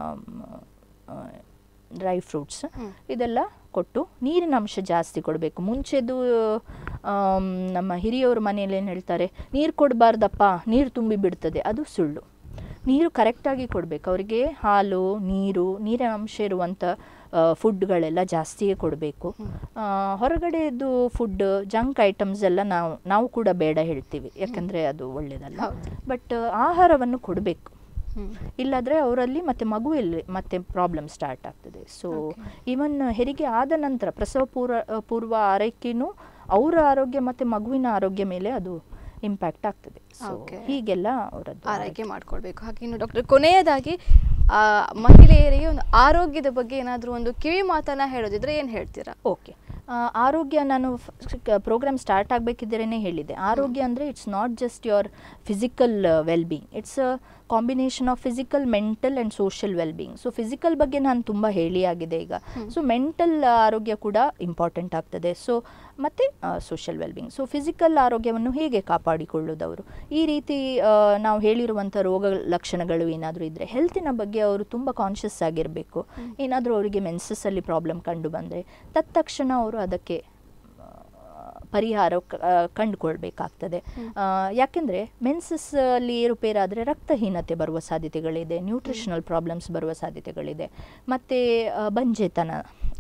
ಡ್ರೈ ಫ್ರೂಟ್ಸ್ ಇದೆಲ್ಲ ಕೊಟ್ಟು ನೀರಿನ ಅಂಶ ಜಾಸ್ತಿ ಕೊಡಬೇಕು ಮುಂಚೆದು ಆಮ್, ನಮ್ಮ ಹಿರಿಯವರು ಮನೆಯಲ್ಲಿ ಏನು ಹೇಳ್ತಾರೆ ನೀರು ಕೊಡಬಾರ್ದಪ್ಪ ನೀರು ತುಂಬಿ ಬಿಡ್ತದೆ ಅದು ಸುಳ್ಳು ನೀರು ಕರೆಕ್ಟಾಗಿ ಕೊಡಬೇಕು ಅವರಿಗೆ ಹಾಲು ನೀರು ನೀರಿನ ಅಂಶ ಇರುವಂಥ ಫುಡ್ಗಳೆಲ್ಲ ಜಾಸ್ತಿಯೇ ಕೊಡಬೇಕು ಹೊರಗಡೆದು ಫುಡ್ ಜಂಕ್ ಐಟಮ್ಸ್ ಎಲ್ಲ ನಾವು ನಾವು ಕೂಡ ಬೇಡ ಹೇಳ್ತೀವಿ ಯಾಕಂದರೆ ಅದು ಒಳ್ಳೆಯದಲ್ಲ ಬಟ್ ಆಹಾರವನ್ನು ಕೊಡಬೇಕು ಇಲ್ಲಾದರೆ ಅವರಲ್ಲಿ ಮತ್ತೆ ಮಗುವಲ್ಲಿ ಮತ್ತೆ ಪ್ರಾಬ್ಲಮ್ ಸ್ಟಾರ್ಟ್ ಆಗ್ತದೆ ಸೊ ಈವನ್ ಹೆರಿಗೆ ಆದ ನಂತರ ಪ್ರಸವ ಪೂರ್ವ ಪೂರ್ವ ಆರೈಕೆನೂ ಅವರ ಆರೋಗ್ಯ ಮತ್ತು ಮಗುವಿನ ಆರೋಗ್ಯ ಮೇಲೆ ಅದು ಇಂಪ್ಯಾಕ್ಟ್ ಆಗ್ತದೆ ಸೊ Okay. ಹೀಗೆಲ್ಲ ಅವರದ್ದು ಆರೈಕೆ ಮಾಡ್ಕೊಳ್ಬೇಕು ಹಾಗೆ ಇನ್ನು ಡಾಕ್ಟರ್ ಕೊನೆಯದಾಗಿ ಆ, ಮಹಿಳೆಯರಿಗೆ ಒಂದು ಆರೋಗ್ಯದ ಬಗ್ಗೆ ಏನಾದರೂ ಒಂದು ಕಿವಿ ಮಾತನ್ನ ಹೇಳೋದಿದ್ರೆ ಏನು ಹೇಳ್ತೀರಾ ಓಕೆ ಆರೋಗ್ಯ ನಾನು ಪ್ರೋಗ್ರಾಮ್ ಸ್ಟಾರ್ಟ್ ಆಗಬೇಕಿದ್ದರೇ ಹೇಳಿದೆ ಆರೋಗ್ಯ ಅಂದರೆ it's not just your physical well being it's a combination of physical mental and social well being so physical ಬಗ್ಗೆ ನಾನು ತುಂಬ ಹೇಳಿ ಆಗಿದೆ ಈಗ ಸೊ ಮೆಂಟಲ್ ಆರೋಗ್ಯ ಕೂಡ ಇಂಪಾರ್ಟೆಂಟ್ ಆಗ್ತದೆ ಸೊ ಮತ್ತು social well being so physical ಆರೋಗ್ಯವನ್ನು ಹೇಗೆ ಕಾಪಾಡಿಕೊಳ್ಳೋದವರು ಈ ರೀತಿ ಆ, ನಾವು ಹೇಳಿರುವಂಥ ರೋಗ ಲಕ್ಷಣಗಳು ಏನಾದರೂ ಇದ್ದರೆ ಹೆಲ್ತಿನ ಬಗ್ಗೆ ಅವರು ತುಂಬ ಕಾನ್ಷಿಯಸ್ ಆಗಿರಬೇಕು ಏನಾದರೂ ಅವರಿಗೆ ಮೆನ್ಸಸ್ಸಲ್ಲಿ ಪ್ರಾಬ್ಲಮ್ ಕಂಡು ಬಂದರೆ ತತ್ಕ್ಷಣ ಅವರು ಅದಕ್ಕೆ ಆ, ಪರಿಹಾರ ಕ- ಆ, ಕಂಡುಕೊಳ್ಬೇಕಾಗ್ತದೆ ಆ, ಯಾಕೆಂದರೆ ಮೆನ್ಸಸ್ ಅಲ್ಲಿ ಏರುಪೇರಾದರೆ ರಕ್ತಹೀನತೆ ಬರುವ ಸಾಧ್ಯತೆಗಳಿದೆ ನ್ಯೂಟ್ರಿಷನಲ್ ಪ್ರಾಬ್ಲಮ್ಸ್ ಬರುವ ಸಾಧ್ಯತೆಗಳಿದೆ ಮತ್ತು ಬಂಜೆತನ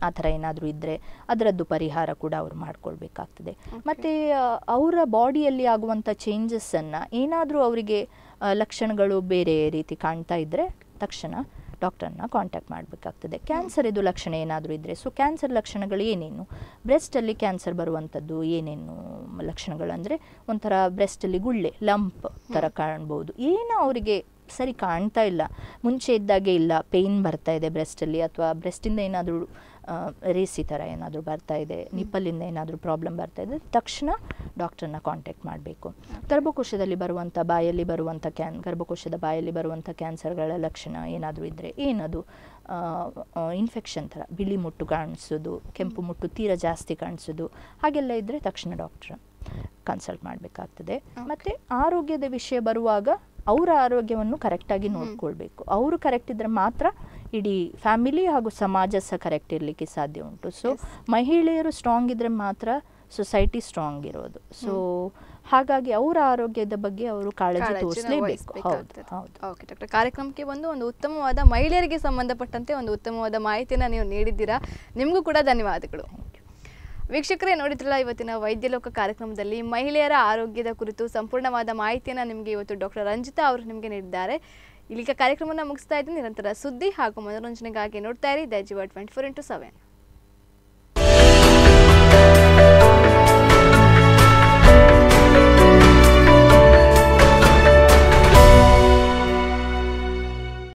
ಆ ಥರ ಏನಾದರೂ ಇದ್ದರೆ ಅದರದ್ದು ಪರಿಹಾರ ಕೂಡ ಅವ್ರು ಮಾಡ್ಕೊಳ್ಬೇಕಾಗ್ತದೆ ಮತ್ತು ಅವರ ಬಾಡಿಯಲ್ಲಿ ಆಗುವಂಥ ಚೇಂಜಸ್ಸನ್ನು ಏನಾದರೂ ಅವರಿಗೆ ಲಕ್ಷಣಗಳು ಬೇರೆ ರೀತಿ ಕಾಣ್ತಾ ಇದ್ದರೆ ತಕ್ಷಣ ಡಾಕ್ಟರ್ನ ಕಾಂಟ್ಯಾಕ್ಟ್ ಮಾಡಬೇಕಾಗ್ತದೆ ಕ್ಯಾನ್ಸರ್ ಇದು ಲಕ್ಷಣ ಏನಾದರೂ ಇದ್ದರೆ ಸೊ ಕ್ಯಾನ್ಸರ್ ಲಕ್ಷಣಗಳು ಏನೇನು ಬ್ರೆಸ್ಟಲ್ಲಿ ಕ್ಯಾನ್ಸರ್ ಬರುವಂಥದ್ದು ಏನೇನು ಲಕ್ಷಣಗಳು ಅಂದರೆ ಒಂಥರ ಬ್ರೆಸ್ಟಲ್ಲಿ ಗುಳ್ಳೆ ಲಂಪ್ ಥರ ಕಾಣ್ಬೋದು ಏನೋ ಅವರಿಗೆ ಸರಿ ಕಾಣ್ತಾ ಇಲ್ಲ ಮುಂಚೆ ಇದ್ದಾಗೆ ಇಲ್ಲ ಪೇಯ್ನ್ ಬರ್ತಾ ಇದೆ ಬ್ರೆಸ್ಟಲ್ಲಿ ಅಥವಾ ಬ್ರೆಸ್ಟಿಂದ ಏನಾದರೂ ರೇಸಿ ಥರ ಏನಾದರೂ ಬರ್ತಾ ಇದೆ ನಿಪ್ಪಲ್ಲಿಂದ ಏನಾದರೂ ಪ್ರಾಬ್ಲಮ್ ಬರ್ತಾ ಇದೆ ತಕ್ಷಣ ಡಾಕ್ಟರ್ನ ಕಾಂಟ್ಯಾಕ್ಟ್ ಮಾಡಬೇಕು ಗರ್ಭಕೋಶದಲ್ಲಿ ಬರುವಂಥ ಬಾಯಲ್ಲಿ ಬರುವಂಥ ಕ್ಯಾನ್ ಗರ್ಭಕೋಶದ ಬಾಯಲ್ಲಿ ಬರುವಂಥ ಕ್ಯಾನ್ಸರ್ಗಳ ಲಕ್ಷಣ ಏನಾದರೂ ಇದ್ದರೆ ಏನದು ಇನ್ಫೆಕ್ಷನ್ ಥರ ಬಿಳಿ ಮುಟ್ಟು ಕಾಣಿಸೋದು ಕೆಂಪು ಮುಟ್ಟು ತೀರಾ ಜಾಸ್ತಿ ಕಾಣಿಸೋದು ಹಾಗೆಲ್ಲ ಇದ್ದರೆ ತಕ್ಷಣ ಡಾಕ್ಟ್ರ್ ಕನ್ಸಲ್ಟ್ ಮಾಡಬೇಕಾಗ್ತದೆ ಮತ್ತು ಆರೋಗ್ಯದ ವಿಷಯ ಬರುವಾಗ ಅವರ ಆರೋಗ್ಯವನ್ನು ಕರೆಕ್ಟಾಗಿ ನೋಡ್ಕೊಳ್ಬೇಕು ಅವರು ಕರೆಕ್ಟ್ ಇದ್ದರೆ ಮಾತ್ರ ಇಡೀ ಫ್ಯಾಮಿಲಿ ಹಾಗೂ ಸಮಾಜ ಸಹ ಕರೆಕ್ಟ್ ಇರಲಿಕ್ಕೆ ಸಾಧ್ಯ ಉಂಟು ಸೊ ಮಹಿಳೆಯರು ಸ್ಟ್ರಾಂಗ್ ಇದ್ದರೆ ಮಾತ್ರ ಸೊಸೈಟಿ ಸ್ಟ್ರಾಂಗ್ ಇರೋದು ಸೊ ಹಾಗಾಗಿ ಅವರ ಆರೋಗ್ಯದ ಬಗ್ಗೆ ಅವರು ಕಾಳಜಿ ಕಾಳಜಿನ ತೋರಿಸಲೇಬೇಕು ಹೌದು ವಹಿಸ್ಬೇಕಾಗ್ತದೆ. ಹೌದು ಓಕೆ ಡಾಕ್ಟರ್ ಕಾರ್ಯಕ್ರಮಕ್ಕೆ ಬಂದು ಒಂದು ಉತ್ತಮವಾದ ಮಹಿಳೆಯರಿಗೆ ಸಂಬಂಧಪಟ್ಟಂತೆ ಒಂದು ಉತ್ತಮವಾದ ಮಾಹಿತಿನ ನೀವು ನೀಡಿದ್ದೀರಾ ನಿಮಗೂ ಕೂಡ ಧನ್ಯವಾದಗಳು ವೀಕ್ಷಕರೇ ನೋಡಿದ್ರಲ್ಲ ಇವತ್ತಿನ ವೈದ್ಯಲೋಕ ಕಾರ್ಯಕ್ರಮದಲ್ಲಿ ಮಹಿಳೆಯರ ಆರೋಗ್ಯದ ಕುರಿತು ಸಂಪೂರ್ಣವಾದ ಮಾಹಿತಿಯನ್ನು ನಿಮಗೆ ಇವತ್ತು ಡಾಕ್ಟರ್ ರಂಜಿತಾ ಅವರು ನಿಮಗೆ ನೀಡಿದ್ದಾರೆ ಇಲ್ಲಿಗ ಕಾರ್ಯಕ್ರಮನ ಮುಗಿಸ್ತಾ ಇದ್ದೀನಿ ನಿರಂತರ ಸುದ್ದಿ ಹಾಗೂ ಮನೋರಂಜನೆಗಾಗಿ ನೋಡ್ತಾ ಇರಿ ದೈಜಿವ ಟ್ವೆಂಟಿ ಫೋರ್ ಇಂಟು ಸೆವೆನ್